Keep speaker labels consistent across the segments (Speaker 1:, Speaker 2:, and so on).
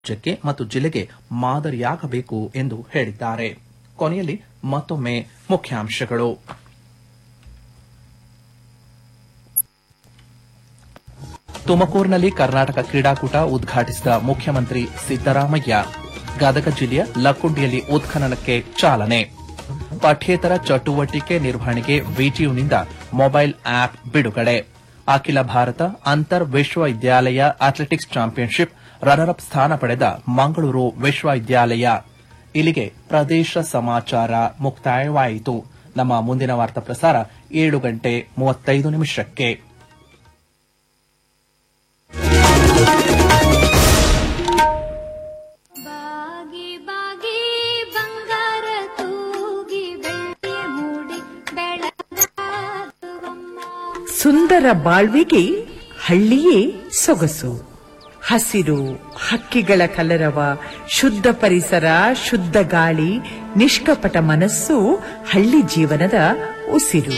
Speaker 1: ರಾಜ್ಯಕ್ಕೆ ಮತ್ತು ಜಿಲ್ಲೆಗೆ ಮಾದರಿಯಾಗಬೇಕು ಎಂದು ಹೇಳಿದ್ದಾರೆ ಕೊನೆಯಲ್ಲಿ ಮತ್ತೊಮ್ಮೆ ಮುಖ್ಯಾಂಶಗಳು ತುಮಕೂರಿನಲ್ಲಿ ಕರ್ನಾಟಕ ಕ್ರೀಡಾಕೂಟ ಉದ್ಘಾಟಿಸಿದ ಮುಖ್ಯಮಂತ್ರಿ ಸಿದ್ದರಾಮಯ್ಯ ಗದಗ ಜಿಲ್ಲೆಯ ಲಕ್ಕುಂಡಿಯಲ್ಲಿ ಉತ್ಖನನಕ್ಕೆ ಚಾಲನೆ ಪಠ್ಯೇತರ ಚಟುವಟಿಕೆ ನಿರ್ವಹಣೆಗೆ ವಿಟಿಯುನಿಂದ ಮೊಬೈಲ್ ಆಪ್ ಬಿಡುಗಡೆ ಅಖಿಲ ಭಾರತ ಅಂತರ್ ವಿಶ್ವವಿದ್ಯಾಲಯ ಅಥ್ಲೆಟಿಕ್ಸ್ ಚಾಂಪಿಯನ್ಶಿಪ್ ರನ್ನರ್ ಅಪ್ ಸ್ಥಾನ ಪಡೆದ ಮಂಗಳೂರು ವಿಶ್ವವಿದ್ಯಾಲಯ ಇಲ್ಲಿಗೆ ಪ್ರದೇಶ ಸಮಾಚಾರ ಮುಕ್ತಾಯವಾಯಿತು ನಮ್ಮ ಮುಂದಿನ ವಾರ್ತಾ ಪ್ರಸಾರ ಏಳು ಗಂಟೆ ಮೂವತ್ತೈದು ನಿಮಿಷಕ್ಕೆ
Speaker 2: ಬಾಗಿ ಬಾಗಿ ಬಂಗಾರ ತೂಗಿ ಬೆಳ್ಳಿ ಮೂಡಿ ಬೆಳಗಾಗುವಮ್ಮ
Speaker 3: ಸುಂದರ ಬಾಳ್ವಿಗೆ ಹಳ್ಳಿಯೇ ಸೊಗಸು ಹಸಿರು ಹಕ್ಕಿಗಳ ಕಲರವ ಶುದ್ಧ ಪರಿಸರ ಶುದ್ಧ ಗಾಳಿ ನಿಷ್ಕಪಟ ಮನಸ್ಸು ಹಳ್ಳಿ ಜೀವನದ ಉಸಿರು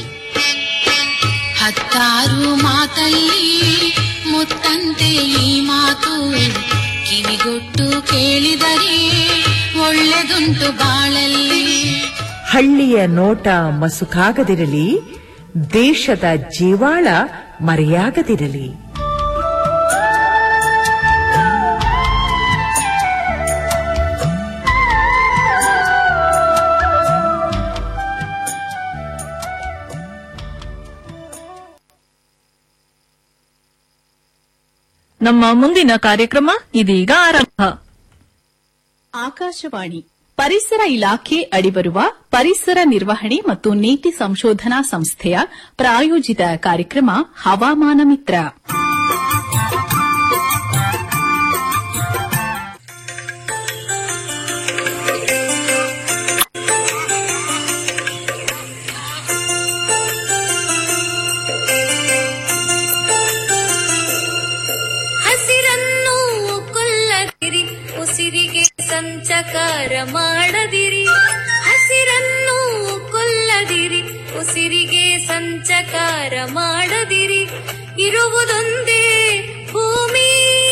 Speaker 4: ಹತ್ತಾರು ಮಾತಲ್ಲಿ ಮುತ್ತಂತೆ ಈ ಮಾತು ಕಿವಿಗೊಟ್ಟು ಕೇಳಿದರೆ ಒಳ್ಳೆದುಂಟು ಬಾಳಲ್ಲಿ
Speaker 3: ಹಳ್ಳಿಯ ನೋಟ ಮಸುಕಾಗದಿರಲಿ ದೇಶದ ಜೀವಾಳ ಮರೆಯಾಗದಿರಲಿ
Speaker 5: ನಮ್ಮ ಮುಂದಿನ ಕಾರ್ಯಕ್ರಮ ಇದೀಗ ಆರಂಭ
Speaker 6: ಆಕಾಶವಾಣಿ ಪರಿಸರ ಇಲಾಖೆ ಅಡಿಬರುವ ಪರಿಸರ ನಿರ್ವಹಣೆ ಮತ್ತು ನೀತಿ ಸಂಶೋಧನಾ ಸಂಸ್ಥೆಯ ಪ್ರಾಯೋಜಿತ ಕಾರ್ಯಕ್ರಮ ಹವಾಮಾನ ಮಿತ್ರ
Speaker 2: ಹಸಿರನ್ನು ಕೊಲ್ಲದಿರಿ ಉಸಿರಿಗೆ ಸಂಚಕಾರ ಮಾಡದಿರಿ ಹಸಿರನ್ನು ಕೊಲ್ಲದಿರಿ ಉಸಿರಿಗೆ ಸಂಚಕಾರ ಮಾಡದಿರಿ ಇರುವುದೊಂದೇ ಭೂಮಿ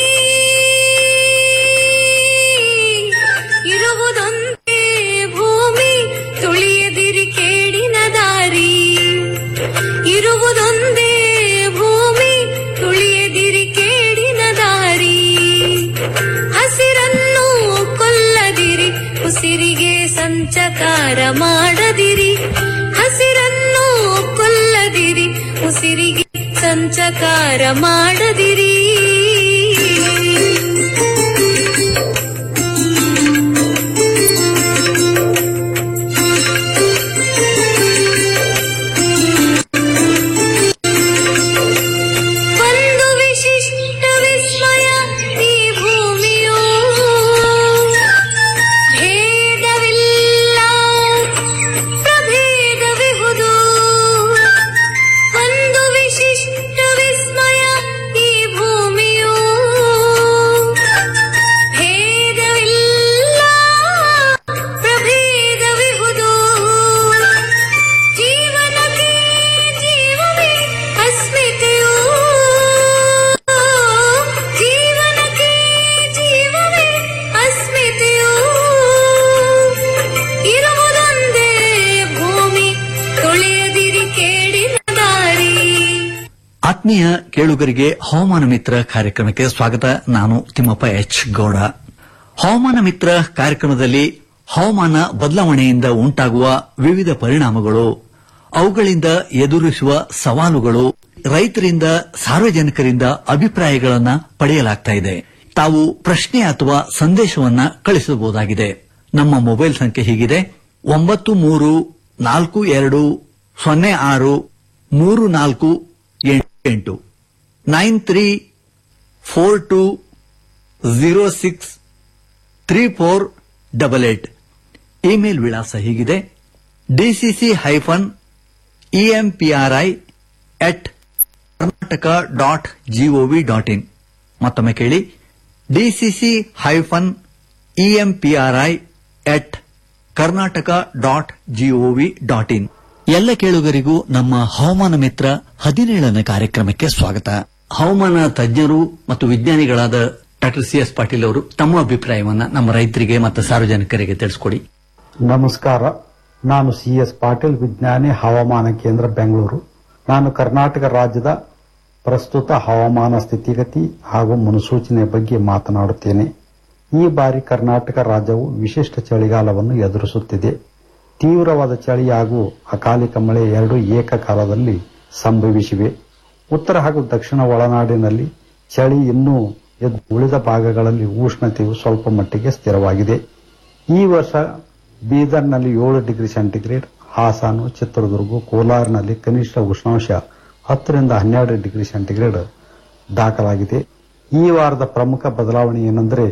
Speaker 2: ಇರುವುದೊಂದೇ ಭೂಮಿ ತುಳಿಯದಿರಿ ಕೇಡಿನ ದಾರಿ ಇರುವುದೊಂದೇ ಭೂಮಿ ತುಳಿಯದಿರಿ ಕೇಡಿನ ದಾರಿ ಹಸಿರನ್ನು ಕೊಲ್ಲದಿರಿ ಉಸಿರಿಗೆ ಸಂಚಕಾರ ಮಾಡದಿರಿ ಹಸಿರನ್ನು ಕೊಲ್ಲದಿರಿ ಉಸಿರಿಗೆ ಸಂಚಕಾರ ಮಾಡದಿರಿ ಒಂದು ವಿಶಿಷ್ಟ ವಿಸ್ಮಯ ಈ ಭೂಮಿಯು ಭೇದವಿಲ್ಲ ಪ್ರಭೇದವಿಹುದು ಒಂದು ವಿಶಿಷ್ಟ ವಿಸ್ಮಯ ಈ ಭೂಮಿಯು ಭೇದವಿಲ್ಲ ಪ್ರಭೇದವಿಹುದು ಜೀವನಕ್ಕೆ ಜೀವವೇ ಅಸ್ಮಿತೆಯು ಜೀವನಕ್ಕೆ ಜೀವವೇ ಅಸ್ಮಿತೆಯು ಇರುವುದೊಂದೇ ಭೂಮಿ ತುಳಿಯದಿರಿ ಕೇಡಿನ ದಾರಿ
Speaker 7: ಆತ್ಮೀಯ ಕೇಳುಗರಿಗೆ ಹವಾಮಾನ ಮಿತ್ರ ಕಾರ್ಯಕ್ರಮಕ್ಕೆ ಸ್ವಾಗತ ನಾನು ತಿಮ್ಮಪ್ಪ ಎಚ್ ಗೌಡ ಹವಾಮಾನ ಮಿತ್ರ ಕಾರ್ಯಕ್ರಮದಲ್ಲಿ ಹವಾಮಾನ ಬದಲಾವಣೆಯಿಂದ ಉಂಟಾಗುವ ವಿವಿಧ ಪರಿಣಾಮಗಳು ಅವುಗಳಿಂದ ಎದುರಿಸುವ ಸವಾಲುಗಳು ರೈತರಿಂದ ಸಾರ್ವಜನಿಕರಿಂದ ಅಭಿಪ್ರಾಯಗಳನ್ನು ಪಡೆಯಲಾಗ್ತಾ ಇದೆ ತಾವು ಪ್ರಶ್ನೆ ಅಥವಾ ಸಂದೇಶವನ್ನ ಕಳಿಸಬಹುದಾಗಿದೆ ನಮ್ಮ ಮೊಬೈಲ್ ಸಂಖ್ಯೆ ಹೀಗಿದೆ ಒಂಬತ್ತು ಮೂರು ನಾಲ್ಕು ಎರಡು ಸೊನ್ನೆ ಆರು ಮೂರು ನಾಲ್ಕು ಎಂಟು nine three four two zero six three four double eight email ವಿಳಾಸ ಹೀಗಿದೆ DCC hyphen EMPRI at Karnataka dot GOV dot in ಮತ್ತೊಮ್ಮೆ ಕೇಳಿ DCC hyphen EMPRI at Karnataka dot GOV dot in ಎಲ್ಲ ಕೇಳುಗರಿಗೂ ನಮ್ಮ ಹವಾಮಾನ ಮಿತ್ರ ಹದಿನೇಳನೇ ಕಾರ್ಯಕ್ರಮಕ್ಕೆ ಸ್ವಾಗತ ಹವಾಮಾನ ತಜ್ಞರು ಮತ್ತು ವಿಜ್ಞಾನಿಗಳಾದ ಡಾಕ್ಟರ್ ಸಿ ಎಸ್ ಪಾಟೀಲ್ ಅವರು ತಮ್ಮ ಅಭಿಪ್ರಾಯವನ್ನ ನಮ್ಮ ರೈತರಿಗೆ ಮತ್ತು ಸಾರ್ವಜನಿಕರಿಗೆ ತಿಳಿಸ್ಕೊಡಿ
Speaker 8: ನಮಸ್ಕಾರ ನಾನು ಸಿ ಎಸ್ ಪಾಟೀಲ್ ವಿಜ್ಞಾನಿ ಹವಾಮಾನ ಕೇಂದ್ರ ಬೆಂಗಳೂರು ನಾನು ಕರ್ನಾಟಕ ರಾಜ್ಯದ ಪ್ರಸ್ತುತ ಹವಾಮಾನ ಸ್ಥಿತಿಗತಿ ಹಾಗೂ ಮುನ್ಸೂಚನೆ ಬಗ್ಗೆ ಮಾತನಾಡುತ್ತೇನೆ ಈ ಬಾರಿ ಕರ್ನಾಟಕ ರಾಜ್ಯವು ವಿಶಿಷ್ಟ ಚಳಿಗಾಲವನ್ನು ಎದುರಿಸುತ್ತಿದೆ ತೀವ್ರವಾದ ಚಳಿ ಹಾಗೂ ಅಕಾಲಿಕ ಮಳೆ ಎರಡೂ ಏಕಕಾಲದಲ್ಲಿ ಸಂಭವಿಸಿವೆ ಉತ್ತರ ಹಾಗೂ ದಕ್ಷಿಣ ಒಳನಾಡಿನಲ್ಲಿ ಚಳಿ ಇನ್ನೂ ಎದ್ದು ಉಳಿದ ಭಾಗಗಳಲ್ಲಿ ಉಷ್ಣತೆಯು ಸ್ವಲ್ಪ ಮಟ್ಟಿಗೆ ಸ್ಥಿರವಾಗಿದೆ ಈ ವರ್ಷ ಬೀದರ್ನಲ್ಲಿ ಏಳು ಡಿಗ್ರಿ ಸೆಂಟಿಗ್ರೇಡ್ ಹಾಸನ ಚಿತ್ರದುರ್ಗ ಕೋಲಾರ್ನಲ್ಲಿ ಕನಿಷ್ಠ ಉಷ್ಣಾಂಶ ಹತ್ತರಿಂದ ಹನ್ನೆರಡು ಡಿಗ್ರಿ ಸೆಂಟಿಗ್ರೇಡ್ ದಾಖಲಾಗಿದೆ ಈ ವಾರದ ಪ್ರಮುಖ ಬದಲಾವಣೆ ಏನೆಂದರೆ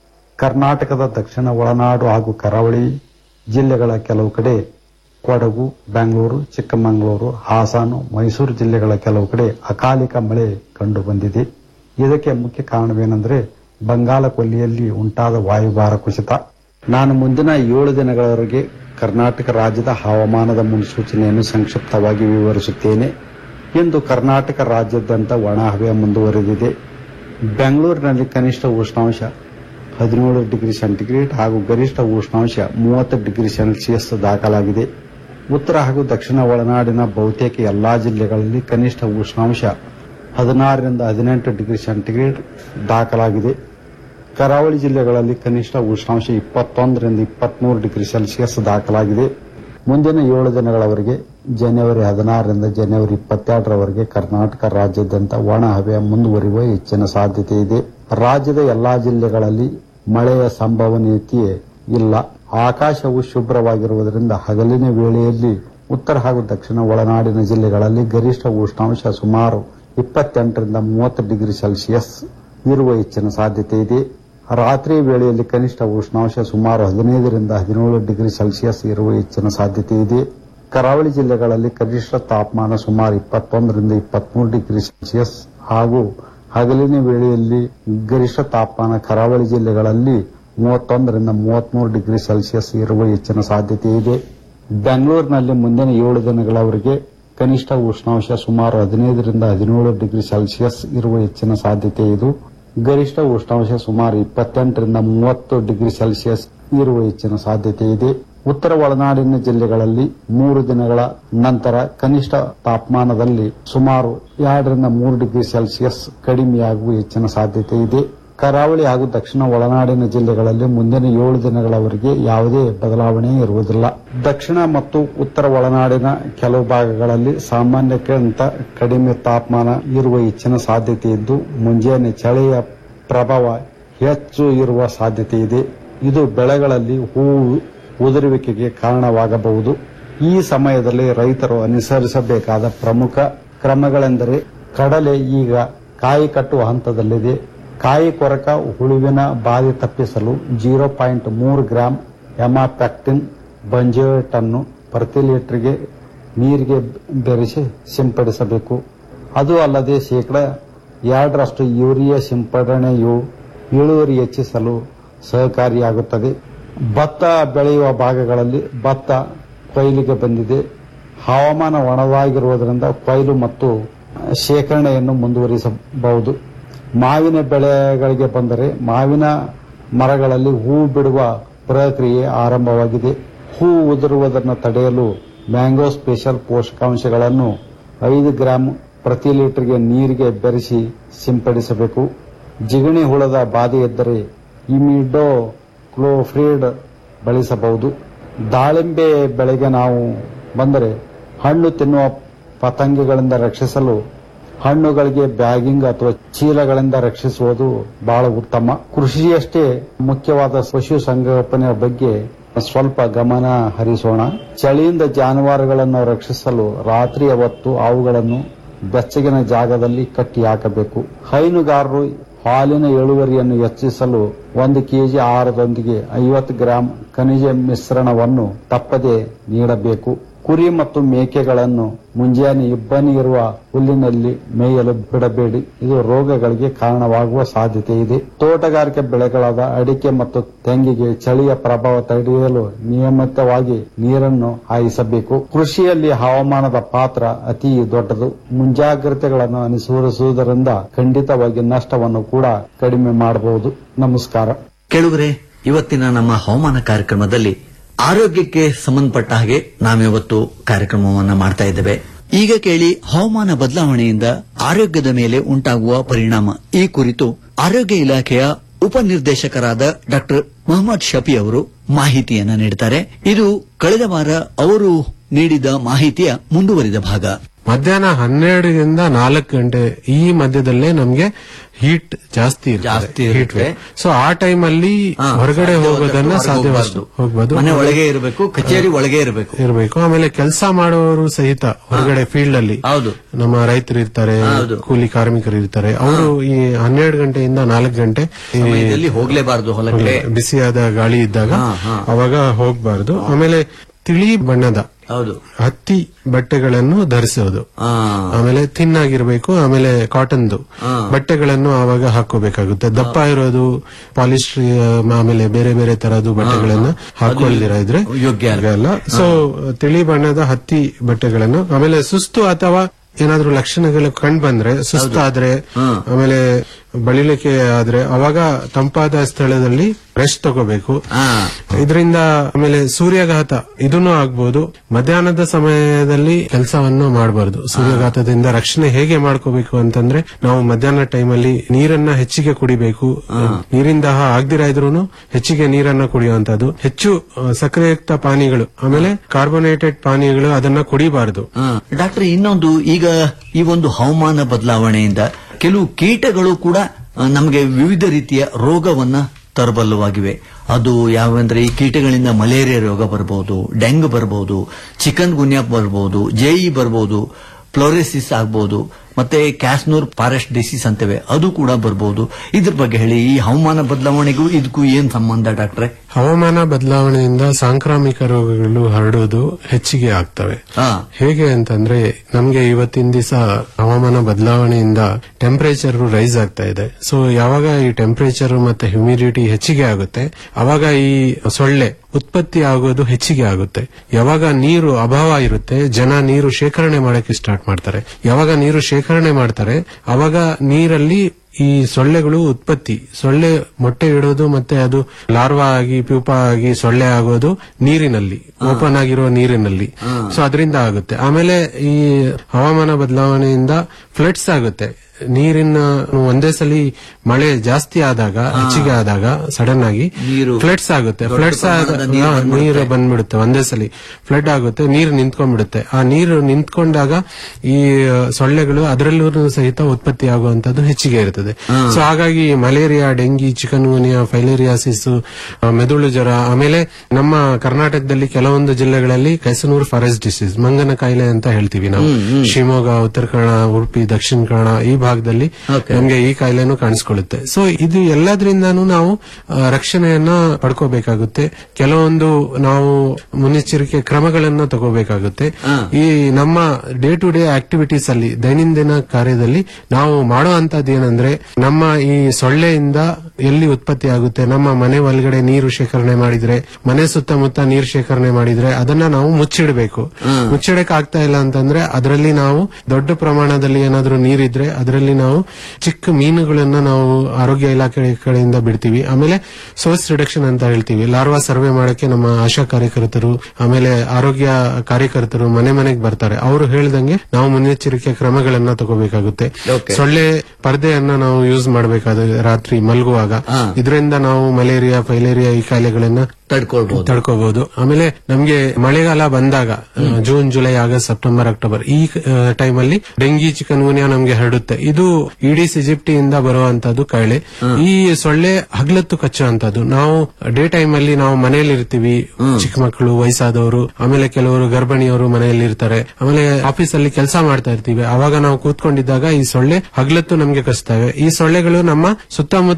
Speaker 8: ಕರ್ನಾಟಕದ ದಕ್ಷಿಣ ಒಳನಾಡು ಹಾಗೂ ಕರಾವಳಿ ಜಿಲ್ಲೆಗಳ ಕೆಲವು ಕಡೆ ಕೊಡಗು ಬೆಂಗಳೂರು ಚಿಕ್ಕಮಗಳೂರು ಹಾಸನ ಮೈಸೂರು ಜಿಲ್ಲೆಗಳ ಕೆಲವು ಕಡೆ ಅಕಾಲಿಕ ಮಳೆ ಕಂಡು ಬಂದಿದೆ ಇದಕ್ಕೆ ಮುಖ್ಯ ಕಾರಣವೇನೆಂದರೆ ಬಂಗಾಳ ಕೊಲ್ಲಿಯಲ್ಲಿ ಉಂಟಾದ ವಾಯುಭಾರ ಕುಸಿತ ನಾನು ಮುಂದಿನ ಏಳು ದಿನಗಳವರೆಗೆ ಕರ್ನಾಟಕ ರಾಜ್ಯದ ಹವಾಮಾನದ ಮುನ್ಸೂಚನೆಯನ್ನು ಸಂಕ್ಷಿಪ್ತವಾಗಿ ವಿವರಿಸುತ್ತೇನೆ ಇಂದು ಕರ್ನಾಟಕ ರಾಜ್ಯಾದ್ಯಂತ ಒಣ ಹವೆ ಮುಂದುವರೆದಿದೆ ಬೆಂಗಳೂರಿನಲ್ಲಿ ಕನಿಷ್ಠ ಉಷ್ಣಾಂಶ ಹದಿನೇಳು ಡಿಗ್ರಿ ಸೆಂಟಿಗ್ರೇಡ್ ಹಾಗೂ ಗರಿಷ್ಠ ಉಷ್ಣಾಂಶ ಮೂವತ್ತು ಡಿಗ್ರಿ ಸೆಲ್ಸಿಯಸ್ ದಾಖಲಾಗಿದೆ ಉತ್ತರ ಹಾಗೂ ದಕ್ಷಿಣ ಒಳನಾಡಿನ ಬಹುತೇಕ ಎಲ್ಲಾ ಜಿಲ್ಲೆಗಳಲ್ಲಿ ಕನಿಷ್ಠ ಉಷ್ಣಾಂಶ ಹದಿನಾರರಿಂದ ಹದಿನೆಂಟು ಡಿಗ್ರಿ ಸೆಂಟಿಗ್ರೇಡ್ ದಾಖಲಾಗಿದೆ ಕರಾವಳಿ ಜಿಲ್ಲೆಗಳಲ್ಲಿ ಕನಿಷ್ಠ ಉಷ್ಣಾಂಶ ಇಪ್ಪತ್ತೊಂದರಿಂದ ಇಪ್ಪತ್ಮೂರು ಡಿಗ್ರಿ ಸೆಲ್ಸಿಯಸ್ ದಾಖಲಾಗಿದೆ ಮುಂದಿನ ಏಳು ದಿನಗಳವರೆಗೆ ಜನವರಿ ಹದಿನಾರರಿಂದ ಜನವರಿ ಇಪ್ಪತ್ತೆರಡರವರೆಗೆ ಕರ್ನಾಟಕ ರಾಜ್ಯಾದ್ಯಂತ ಒಣ ಹವೆ ಮುಂದುವರಿಯುವ ಹೆಚ್ಚಿನ ಸಾಧ್ಯತೆ ಇದೆ ರಾಜ್ಯದ ಎಲ್ಲಾ ಜಿಲ್ಲೆಗಳಲ್ಲಿ ಮಳೆಯ ಸಂಭವನೀಯತೆ ಇಲ್ಲ ಆಕಾಶವು ಶುಭ್ರವಾಗಿರುವುದರಿಂದ ಹಗಲಿನ ವೇಳೆಯಲ್ಲಿ ಉತ್ತರ ಹಾಗೂ ದಕ್ಷಿಣ ಒಳನಾಡಿನ ಜಿಲ್ಲೆಗಳಲ್ಲಿ ಗರಿಷ್ಠ ಉಷ್ಣಾಂಶ ಸುಮಾರು ಇಪ್ಪತ್ತೆಂಟರಿಂದ ಮೂವತ್ತು ಡಿಗ್ರಿ ಸೆಲ್ಸಿಯಸ್ ಇರುವ ಹೆಚ್ಚಿನ ಸಾಧ್ಯತೆ ಇದೆ ರಾತ್ರಿ ವೇಳೆಯಲ್ಲಿ ಕನಿಷ್ಠ ಉಷ್ಣಾಂಶ ಸುಮಾರು ಹದಿನೈದರಿಂದ ಹದಿನೇಳು ಡಿಗ್ರಿ ಸೆಲ್ಸಿಯಸ್ ಇರುವ ಹೆಚ್ಚಿನ ಸಾಧ್ಯತೆ ಇದೆ ಕರಾವಳಿ ಜಿಲ್ಲೆಗಳಲ್ಲಿ ಕನಿಷ್ಠ ತಾಪಮಾನ ಸುಮಾರು ಇಪ್ಪತ್ತೊಂದರಿಂದ ಇಪ್ಪತ್ಮೂರು ಡಿಗ್ರಿ ಸೆಲ್ಸಿಯಸ್ ಹಾಗೂ ಹಗಲಿನ ವೇಳೆಯಲ್ಲಿ ಗರಿಷ್ಠ ತಾಪಮಾನ ಕರಾವಳಿ ಜಿಲ್ಲೆಗಳಲ್ಲಿ ಮೂವತ್ತೊಂದರಿಂದ ಮೂವತ್ಮೂರು ಡಿಗ್ರಿ ಸೆಲ್ಸಿಯಸ್ ಇರುವ ಹೆಚ್ಚಿನ ಸಾಧ್ಯತೆ ಇದೆ ಬೆಂಗಳೂರಿನಲ್ಲಿ ಮುಂದಿನ ಏಳು ದಿನಗಳವರೆಗೆ ಕನಿಷ್ಠ ಉಷ್ಣಾಂಶ ಸುಮಾರು ಹದಿನೈದರಿಂದ ಹದಿನೇಳು ಡಿಗ್ರಿ ಸೆಲ್ಸಿಯಸ್ ಇರುವ ಹೆಚ್ಚಿನ ಸಾಧ್ಯತೆ ಇದು ಗರಿಷ್ಠ ಉಷ್ಣಾಂಶ ಸುಮಾರು ಇಪ್ಪತ್ತೆಂಟರಿಂದ ಮೂವತ್ತು ಡಿಗ್ರಿ ಸೆಲ್ಸಿಯಸ್ ಇರುವ ಹೆಚ್ಚಿನ ಸಾಧ್ಯತೆ ಇದೆ ಉತ್ತರ ಒಳನಾಡಿನ ಜಿಲ್ಲೆಗಳಲ್ಲಿ ಮೂರು ದಿನಗಳ ನಂತರ ಕನಿಷ್ಠ ತಾಪಮಾನದಲ್ಲಿ ಸುಮಾರು ಎರಡರಿಂದ ಮೂರು ಡಿಗ್ರಿ ಸೆಲ್ಸಿಯಸ್ ಕಡಿಮೆಯಾಗುವ ಹೆಚ್ಚಿನ ಸಾಧ್ಯತೆ ಇದೆ ಕರಾವಳಿ ಹಾಗೂ ದಕ್ಷಿಣ ಒಳನಾಡಿನ ಜಿಲ್ಲೆಗಳಲ್ಲಿ ಮುಂದಿನ ಏಳು ದಿನಗಳವರೆಗೆ ಯಾವುದೇ ಬದಲಾವಣೆ ಇರುವುದಿಲ್ಲ ದಕ್ಷಿಣ ಮತ್ತು ಉತ್ತರ ಒಳನಾಡಿನ ಕೆಲವು ಭಾಗಗಳಲ್ಲಿ ಸಾಮಾನ್ಯಕ್ಕಿಂತ ಕಡಿಮೆ ತಾಪಮಾನ ಇರುವ ಹೆಚ್ಚಿನ ಸಾಧ್ಯತೆ ಇದ್ದು ಮುಂಜಾನೆ ಚಳಿಯ ಪ್ರಭಾವ ಹೆಚ್ಚು ಇರುವ ಸಾಧ್ಯತೆ ಇದೆ ಇದು ಬೆಳೆಗಳಲ್ಲಿ ಹೂವು ಉದುರುವಿಕೆಗೆ ಕಾರಣವಾಗಬಹುದು ಈ ಸಮಯದಲ್ಲಿ ರೈತರು ಅನುಸರಿಸಬೇಕಾದ ಪ್ರಮುಖ ಕ್ರಮಗಳೆಂದರೆ ಕಡಲೆ ಈಗ ಕಾಯಿ ಕಟ್ಟುವ ಹಂತದಲ್ಲಿದೆ ಕಾಯಿ ಕೊರಕ ಹುಳುವಿನ ಬಾಧೆ ತಪ್ಪಿಸಲು ಜೀರೋ ಪಾಯಿಂಟ್ ಮೂರು ಗ್ರಾಂ ಎಮಾಪ್ಯಾಕ್ಟಿನ್ ಬಂಜೇಟ್ ಅನ್ನು ಪ್ರತಿ ಲೀಟರ್ಗೆ ನೀರಿಗೆ ಬೆರೆಸಿ ಸಿಂಪಡಿಸಬೇಕು ಅದು ಅಲ್ಲದೆ ಶೇಕಡ ಎರಡರಷ್ಟು ಯೂರಿಯಾ ಸಿಂಪಡಣೆಯು ಇಳುವರಿ ಹೆಚ್ಚಿಸಲು ಸಹಕಾರಿಯಾಗುತ್ತದೆ ಭತ್ತ ಬೆಳೆಯುವ ಭಾಗಗಳಲ್ಲಿ ಭತ್ತ ಕೊಯ್ಲಿಗೆ ಬಂದಿದೆ ಹವಾಮಾನ ಒಣವಾಗಿರುವುದರಿಂದ ಕೊಯ್ಲು ಮತ್ತು ಶೇಖರಣೆಯನ್ನು ಮುಂದುವರಿಸಬಹುದು ಮಾವಿನ ಬೆಳೆಗಳಿಗೆ ಬಂದರೆ ಮಾವಿನ ಮರಗಳಲ್ಲಿ ಹೂ ಬಿಡುವ ಪ್ರಕ್ರಿಯೆ ಆರಂಭವಾಗಿದೆ ಹೂ ಉದುರುವುದನ್ನು ತಡೆಯಲು ಮ್ಯಾಂಗೋ ಸ್ಪೆಷಲ್ ಪೋಷಕಾಂಶಗಳನ್ನು ಐದು ಗ್ರಾಂ ಪ್ರತಿ ಲೀಟರ್ಗೆ ನೀರಿಗೆ ಬೆರೆಸಿ ಸಿಂಪಡಿಸಬೇಕು ಜಿಗಣಿ ಹುಳದ ಬಾಧೆ ಇದ್ದರೆ ಇಮಿಡೋ ಕ್ಲೋಫ್ರೀಡ್ ಬಳಸಬಹುದು ದಾಳಿಂಬೆ ಬೆಳೆಗೆ ನಾವು ಬಂದರೆ ಹಣ್ಣು ತಿನ್ನುವ ಪತಂಗಗಳಿಂದ ರಕ್ಷಿಸಲು ಹಣ್ಣುಗಳಿಗೆ ಬ್ಯಾಗಿಂಗ್ ಅಥವಾ ಚೀಲಗಳಿಂದ ರಕ್ಷಿಸುವುದು ಬಹಳ ಉತ್ತಮ ಕೃಷಿಯಷ್ಟೇ ಮುಖ್ಯವಾದ ಪಶು ಸಂಗೋಪನೆಯ ಬಗ್ಗೆ ಸ್ವಲ್ಪ ಗಮನ ಹರಿಸೋಣ ಚಳಿಯಿಂದ ಜಾನುವಾರುಗಳನ್ನು ರಕ್ಷಿಸಲು ರಾತ್ರಿಯ ಹೊತ್ತು ಅವುಗಳನ್ನು ಬೆಚ್ಚಗಿನ ಜಾಗದಲ್ಲಿ ಕಟ್ಟಿ ಹಾಕಬೇಕು ಹೈನುಗಾರರು ಹಾಲಿನ ಇಳುವರಿಯನ್ನು ಹೆಚ್ಚಿಸಲು ಒಂದು ಕೆಜಿ ಆಹಾರದೊಂದಿಗೆ ಐವತ್ತು ಗ್ರಾಂ ಖನಿಜ ಮಿಶ್ರಣವನ್ನು ತಪ್ಪದೆ ನೀಡಬೇಕು ಕುರಿ ಮತ್ತು ಮೇಕೆಗಳನ್ನು ಮುಂಜಾನೆ ಇಬ್ಬನಿ ಇರುವ ಹುಲ್ಲಿನಲ್ಲಿ ಮೇಯಲು ಬಿಡಬೇಡಿ ಇದು ರೋಗಗಳಿಗೆ ಕಾರಣವಾಗುವ ಸಾಧ್ಯತೆ ಇದೆ ತೋಟಗಾರಿಕೆ ಬೆಳೆಗಳಾದ ಅಡಿಕೆ ಮತ್ತು ತೆಂಗಿಗೆ ಚಳಿಯ ಪ್ರಭಾವ ತಡೆಯಲು ನಿಯಮಿತವಾಗಿ ನೀರನ್ನು ಹಾಯಿಸಬೇಕು ಕೃಷಿಯಲ್ಲಿ ಹವಾಮಾನದ ಪಾತ್ರ ಅತಿ ದೊಡ್ಡದು ಮುಂಜಾಗ್ರತೆಗಳನ್ನು ಅನುಸರಿಸುವುದರಿಂದ ಖಂಡಿತವಾಗಿ ನಷ್ಟವನ್ನು ಕೂಡ ಕಡಿಮೆ ಮಾಡಬಹುದು ನಮಸ್ಕಾರ
Speaker 7: ಕೇಳುಗರೆ ಇವತ್ತಿನ ನಮ್ಮ ಹವಾಮಾನ ಕಾರ್ಯಕ್ರಮದಲ್ಲಿ ಆರೋಗ್ಯಕ್ಕೆ ಸಂಬಂಧಪಟ್ಟ ಹಾಗೆ ನಾವಿವತ್ತು ಕಾರ್ಯಕ್ರಮವನ್ನ ಮಾಡ್ತಾ ಇದ್ದೇವೆ ಈಗ ಕೇಳಿ ಹವಾಮಾನ ಬದಲಾವಣೆಯಿಂದ ಆರೋಗ್ಯದ ಮೇಲೆ ಉಂಟಾಗುವ ಪರಿಣಾಮ ಈ ಕುರಿತು ಆರೋಗ್ಯ ಇಲಾಖೆಯ ಉಪನಿರ್ದೇಶಕರಾದ ಡಾಕ್ಟರ್ ಮೊಹಮ್ಮದ್ ಶಫಿ ಅವರು ಮಾಹಿತಿಯನ್ನ ನೀಡುತ್ತಾರೆ ಇದು ಕಳೆದ ವಾರ ಅವರು ನೀಡಿದ ಮಾಹಿತಿಯ ಮುಂದುವರಿದ ಭಾಗ
Speaker 9: ಮಧ್ಯಾಹ್ನ ಹನ್ನೆರಡರಿಂದ ನಾಲ್ಕು ಗಂಟೆ ಈ ಮಧ್ಯದಲ್ಲೇ ನಮ್ಗೆ ಹೀಟ್ ಜಾಸ್ತಿ
Speaker 7: ಜಾಸ್ತಿ
Speaker 9: ಹೀಟ್
Speaker 7: ಇರುತ್ತೆ.
Speaker 9: ಸೊ ಆ ಟೈಮ್ ಅಲ್ಲಿ
Speaker 7: ಹಾ,
Speaker 9: ಹೊರಗಡೆ
Speaker 7: ಸಾಧ್ಯವಾದಷ್ಟು
Speaker 9: ಹೋಗೋದನ್ನ
Speaker 7: ಹೊರಗೆ
Speaker 9: ಸಾಧ್ಯವಾದಷ್ಟು
Speaker 7: ಹೋಗ್ಬಾರ್ದು.
Speaker 9: ಹೋಗ್ಬೋದು
Speaker 7: ಮನೆ ಒಳಗೆ ಇರಬೇಕು ಕಚೇರಿ ಒಳಗೆ ಇರಬೇಕು
Speaker 9: ಇರಬೇಕು ಆಮೇಲೆ ಕೆಲಸ ಮಾಡುವವರು ಸಹಿತ ಹೊರಗಡೆ ಫೀಲ್ಡ್ ಅಲ್ಲಿ
Speaker 7: ಹೌದು
Speaker 9: ನಮ್ಮ ರೈತರು ಇರ್ತಾರೆ
Speaker 7: ಹೌದು.
Speaker 9: ಕೂಲಿ ಕಾರ್ಮಿಕರು ಇರ್ತಾರೆ ಅವರು ಈ ಹನ್ನೆರಡು ಗಂಟೆಯಿಂದ ನಾಲ್ಕು ಗಂಟೆ ಈ
Speaker 7: ಸಮಯದಲ್ಲಿ ಹೋಗ್ಲೇಬಾರದು ಹೊಲಕ್ಕೆ
Speaker 9: ಬಿಸಿಯಾದ ಗಾಳಿ ಇದ್ದಾಗ
Speaker 7: ಹಾ, ಹಾ.
Speaker 9: ಅವಾಗ ಹೋಗ್ಬಾರ್ದು ಆಮೇಲೆ ತಿಳಿ ಬಣ್ಣದ
Speaker 7: ಹೌದು
Speaker 9: ಹತ್ತಿ ಬಟ್ಟೆಗಳನ್ನು ಧರಿಸೋದು
Speaker 7: ಆ,
Speaker 9: ಆಮೇಲೆ ಥಿನ್ ಆಗಿರ್ಬೇಕು ಆಮೇಲೆ ಕಾಟನ್ದು
Speaker 7: ಹಾ.
Speaker 9: ಬಟ್ಟೆಗಳನ್ನು ಆವಾಗ ಹಾಕೋಬೇಕಾಗುತ್ತೆ ದಪ್ಪ ಇರೋದು ಪಾಲಿಸ್ಟ್ರಿ ಆಮೇಲೆ ಬೇರೆ ಬೇರೆ ತರದ್ದು ಬಟ್ಟೆಗಳನ್ನ ಹಾಕೊಳ್ದಿರ ಇದ್ರೆ
Speaker 7: ಯೋಗ್ಯ ಅಲ್ಲ.
Speaker 9: ಅಲ್ಲ ಸೊ ತಿಳಿ ಬಣ್ಣದ ಹತ್ತಿ ಬಟ್ಟೆಗಳನ್ನು ಆಮೇಲೆ ಸುಸ್ತು ಅಥವಾ ಏನಾದ್ರೂ ಲಕ್ಷಣಗಳು ಕಂಡು ಬಂದ್ರೆ ಸುಸ್ತಾದ್ರೆ ಆಮೇಲೆ ಬಳಲಿಕೆ ಆದ್ರೆ ಅವಾಗ ತಂಪಾದ ಸ್ಥಳದಲ್ಲಿ ರೆಸ್ಟ್ ತಗೋಬೇಕು
Speaker 7: ಆ,
Speaker 9: ಇದರಿಂದ ಆಮೇಲೆ ಸೂರ್ಯಾಘಾತ ಇದನ್ನು ಆಗ್ಬೋದು ಮಧ್ಯಾಹ್ನದ ಸಮಯದಲ್ಲಿ ಕೆಲಸವನ್ನು ಮಾಡಬಾರ್ದು ಸೂರ್ಯಾಘಾತದಿಂದ ರಕ್ಷಣೆ ಹೇಗೆ ಮಾಡ್ಕೋಬೇಕು ಅಂತಂದ್ರೆ ನಾವು ಮಧ್ಯಾಹ್ನ ಟೈಮಲ್ಲಿ ನೀರನ್ನ ಹೆಚ್ಚಿಗೆ ಕುಡಿಬೇಕು ನೀರಿನ ದಾಹ ಆಗ್ದಿರ ಇದ್ರೂ ಹೆಚ್ಚಿಗೆ ನೀರನ್ನ ಕುಡಿಯುವಂತದ್ದು ಹೆಚ್ಚು ಆ, ಸಕ್ಕರೆಯುಕ್ತ ಪಾನೀಯಗಳು ಆಮೇಲೆ ಕಾರ್ಬೋನೇಟೆಡ್ ಪಾನೀಯಗಳು ಅದನ್ನ ಕುಡಿಬಾರದು
Speaker 7: ಆ. ಡಾಕ್ಟರ್ ಇನ್ನೊಂದು ಈಗ ಈ ಒಂದು ಹವಾಮಾನ ಬದಲಾವಣೆಯಿಂದ ಕೆಲವು ಕೀಟಗಳು ಕೂಡ ಆ, ನಮಗೆ ವಿವಿಧ ರೀತಿಯ ರೋಗವನ್ನ ತರಬಲ್ಲವಾಗಿವೆ ಅದು ಯಾವಂದ್ರೆ ಈ ಕೀಟಗಳಿಂದ ಮಲೇರಿಯಾ ರೋಗ ಬರಬಹುದು ಡೆಂಗ್ ಬರಬಹುದು ಚಿಕನ್ ಗುನ್ಯಾ ಬರಬಹುದು ಜೆಇ ಬರಬಹುದು ಫ್ಲೋರೆಸಿಸ್ ಆಗ್ಬಹುದು ಮತ್ತೆ ಕ್ಯಾಸ್ನೂರ್ ಫಾರೆಸ್ಟ್ ಡಿಸೀಸ್ ಅಂತೇವೆ ಅದು ಕೂಡ ಬರಬಹುದು ಇದ್ರ ಬಗ್ಗೆ ಹೇಳಿ ಈ ಹವಾಮಾನ ಬದಲಾವಣೆಗೂ ಇದಕ್ಕೂ ಏನ್ ಸಂಬಂಧ ಡಾಕ್ಟ್ರೆ
Speaker 9: ಹವಾಮಾನ ಬದಲಾವಣೆಯಿಂದ ಸಾಂಕ್ರಾಮಿಕ ರೋಗಗಳು ಹರಡೋದು ಹೆಚ್ಚಿಗೆ ಆಗ್ತವೆ
Speaker 7: ಹಾ
Speaker 9: ಹೇಗೆ ಅಂತಂದ್ರೆ ನಮ್ಗೆ ಇವತ್ತಿನ ದಿವಸ ಹವಾಮಾನ ಬದಲಾವಣೆಯಿಂದ ಟೆಂಪರೇಚರ್ ರೈಸ್ ಆಗ್ತಾ ಇದೆ ಸೊ ಯಾವಾಗ ಈ ಟೆಂಪರೇಚರ್ ಮತ್ತೆ ಹ್ಯುಮಿಡಿಟಿ ಹೆಚ್ಚಿಗೆ ಆಗುತ್ತೆ ಅವಾಗ ಈ ಸೊಳ್ಳೆ ಉತ್ಪತ್ತಿ ಆಗೋದು ಹೆಚ್ಚಿಗೆ ಆಗುತ್ತೆ ಯಾವಾಗ ನೀರು ಅಭಾವ ಇರುತ್ತೆ ಜನ ನೀರು ಶೇಖರಣೆ ಮಾಡಕ್ಕೆ ಸ್ಟಾರ್ಟ್ ಮಾಡ್ತಾರೆ ಯಾವಾಗ ನೀರು ಶೇಖರಣೆ ಮಾಡ್ತಾರೆ ಅವಾಗ ನೀರಲ್ಲಿ ಈ ಸೊಳ್ಳೆಗಳು ಉತ್ಪತ್ತಿ ಸೊಳ್ಳೆ ಮೊಟ್ಟೆ ಇಡೋದು ಮತ್ತೆ ಅದು ಲಾರ್ವಾ ಆಗಿ ಪ್ಯೂಪ ಆಗಿ ಸೊಳ್ಳೆ ಆಗೋದು ನೀರಿನಲ್ಲಿ ಓಪನ್ ಆಗಿರೋ ನೀರಿನಲ್ಲಿ ಸೊ ಅದರಿಂದ ಆಗುತ್ತೆ ಆಮೇಲೆ ಈ ಹವಾಮಾನ ಬದಲಾವಣೆಯಿಂದ ಫ್ಲಡ್ಸ್ ಆಗುತ್ತೆ ನೀರಿನ ಒಂದೇ ಸಲಿ ಮಳೆ ಜಾಸ್ತಿ ಆದಾಗ ಹೆಚ್ಚಿಗೆ ಆದಾಗ ಸಡನ್ ಆಗಿ
Speaker 7: ನೀರು
Speaker 9: ಫ್ಲಡ್ಸ್ ಆಗುತ್ತೆ
Speaker 7: ದೊಡ್ಡ
Speaker 9: ಫ್ಲಡ್ಸ್
Speaker 7: ಪ್ರಮಾಣದ ನೀರು
Speaker 9: ಆದ
Speaker 7: ಬಂದ್ಬಿಡುತ್ತೆ.
Speaker 9: ನೀರು ಬಂದ್ಬಿಡುತ್ತೆ ಒಂದೇ ಸಲಿ ಫ್ಲಡ್ ಆಗುತ್ತೆ ನೀರು ನಿಂತ್ಕೊಂಡ್ಬಿಡುತ್ತೆ ಆ ನೀರು ನಿಂತ್ಕೊಂಡಾಗ ಈ ಸೊಳ್ಳೆಗಳು ಅದರಲ್ಲೂ ಸಹಿತ ಉತ್ಪತ್ತಿ ಆಗುವಂತದ್ದು ಹೆಚ್ಚಿಗೆ ಇರ್ತದೆ ಸೊ ಹಾಗಾಗಿ malaria dengue chikungunya filariasis ಮೆದುಳು ಜ್ವರ ಆಮೇಲೆ ನಮ್ಮ ಕರ್ನಾಟಕದಲ್ಲಿ ಕೆಲವೊಂದು ಜಿಲ್ಲೆಗಳಲ್ಲಿ ಕೈಸನೂರು ಫಾರೆಸ್ಟ್ ಡಿಸೀಸ್ ಮಂಗನ ಕಾಯಿಲೆ ಅಂತ ಹೇಳ್ತೀವಿ ನಾವು ಶಿವಮೊಗ್ಗ ಉತ್ತರ ಕನ್ನಡ ಉಡುಪಿ ದಕ್ಷಿಣ ಕನ್ನಡ ಈ ಭಾಗದಲ್ಲಿ
Speaker 7: Okay.
Speaker 9: ನಮ್ಗೆ ಈ ಕಾಯಿಲೆನೂ ಕಾಣಿಸ್ಕೊಳ್ಳುತ್ತೆ ಸೊ ಇದು ಎಲ್ಲದರಿಂದಾನು ನಾವು ಆ, ರಕ್ಷಣೆಯನ್ನ ಪಡ್ಕೋಬೇಕಾಗುತ್ತೆ ಕೆಲವೊಂದು ನಾವು ಮುನ್ನೆಚ್ಚರಿಕೆ ಕ್ರಮಗಳನ್ನ ತಗೋಬೇಕಾಗುತ್ತೆ ಈ ನಮ್ಮ ಡೇ ಟು ಡೇ ಆಕ್ಟಿವಿಟೀಸ್ ಅಲ್ಲಿ ದೈನಂದಿನ ಕಾರ್ಯದಲ್ಲಿ ನಾವು ಮಾಡುವಂತದ್ದು ಏನಂದ್ರೆ ನಮ್ಮ ಈ ಸೊಳ್ಳೆಯಿಂದ ಎಲ್ಲಿ ಉತ್ಪತ್ತಿ ಆಗುತ್ತೆ ನಮ್ಮ ಮನೆ ಒಳಗಡೆ ನೀರು ಶೇಖರಣೆ ಮಾಡಿದ್ರೆ ಮನೆ ಸುತ್ತಮುತ್ತ ನೀರು ಶೇಖರಣೆ ಮಾಡಿದ್ರೆ ಅದನ್ನ ನಾವು ಮುಚ್ಚಿಡಬೇಕು ಮುಚ್ಚಿಡಕ್ ಆಗ್ತಾ ಇಲ್ಲ ಅಂತಂದ್ರೆ ಅದರಲ್ಲಿ ನಾವು ದೊಡ್ಡ ಪ್ರಮಾಣದಲ್ಲಿ ಏನಾದ್ರೂ ನೀರಿದ್ರೆ ಅದರಲ್ಲಿ ನಾವು ಚಿಕ್ಕ ಮೀನುಗಳನ್ನ ನಾವು ಆರೋಗ್ಯ ಇಲಾಖೆ ಕಡೆಯಿಂದ ಬಿಡ್ತೀವಿ ಆಮೇಲೆ ಸೋರ್ಸ್ ರಿಡಕ್ಷನ್ ಅಂತ ಹೇಳ್ತೀವಿ ಲಾರ್ವಾ ಸರ್ವೆ ಮಾಡಕ್ಕೆ ನಮ್ಮ ಆಶಾ ಕಾರ್ಯಕರ್ತರು ಆಮೇಲೆ ಆರೋಗ್ಯ ಕಾರ್ಯಕರ್ತರು ಮನೆ ಮನೆಗೆ ಬರ್ತಾರೆ ಅವರು ಹೇಳ್ದಂಗೆ ನಾವು ಮುನ್ನೆಚ್ಚರಿಕೆ ಕ್ರಮಗಳನ್ನ ತಗೋಬೇಕಾಗುತ್ತೆ
Speaker 7: Okay.
Speaker 9: ಸೊಳ್ಳೆ ಪರ್ದೆಯನ್ನ ನಾವು ಯೂಸ್ ಮಾಡಬೇಕಾದ್ರೆ ರಾತ್ರಿ ಮಲಗುವಾಗ ಇದರಿಂದ ನಾವು ಮಲೇರಿಯಾ ಫೈಲೇರಿಯಾ ಈ ಕಾಯಿಲೆಗಳನ್ನ
Speaker 7: ತಡ್ಕೊಳ್ಬಹುದು
Speaker 9: ತಡ್ಕೋಬಹುದು ಆಮೇಲೆ ನಮ್ಗೆ ಮಳೆಗಾಲ ಬಂದಾಗ ಆ, June July August September October ಈ ಟೈಮ್ ಅಲ್ಲಿ ಡೆಂಗಿ ಚಿಕನ್ ಗುನಿಯಾ ನಮ್ಗೆ ಹರಡುತ್ತೆ ಇದು ಈಡಿಸ್ ಇಜಿಪ್ಟಿಯಿಂದ ಬರುವಂತದ್ದು ಕಾಯಿಲೆ ಈ ಸೊಳ್ಳೆ ಹಗಲತ್ತು ಕಚ್ಚುವಂತದ್ದು ನಾವು ಡೇ ಟೈಮ್ ಅಲ್ಲಿ ನಾವು ಮನೆಯಲ್ಲಿ ಇರ್ತೀವಿ ಚಿಕ್ಕ ಮಕ್ಕಳು ವಯಸ್ಸಾದವರು ಆಮೇಲೆ ಕೆಲವರು ಗರ್ಭಿಣಿಯವರು ಮನೆಯಲ್ಲಿ ಇರ್ತಾರೆ ಆಮೇಲೆ ಆಫೀಸ್ ಅಲ್ಲಿ ಕೆಲಸ ಮಾಡ್ತಾ ಇರ್ತೀವಿ ಅವಾಗ ನಾವು ಕೂತ್ಕೊಂಡಿದ್ದಾಗ ಈ ಸೊಳ್ಳೆ ಹಗಲತ್ತು ನಮ್ಗೆ ಕಚ್ತವೆ ಈ ಸೊಳ್ಳೆಗಳು ನಮ್ಮ ಸುತ್ತಮುತ್ತ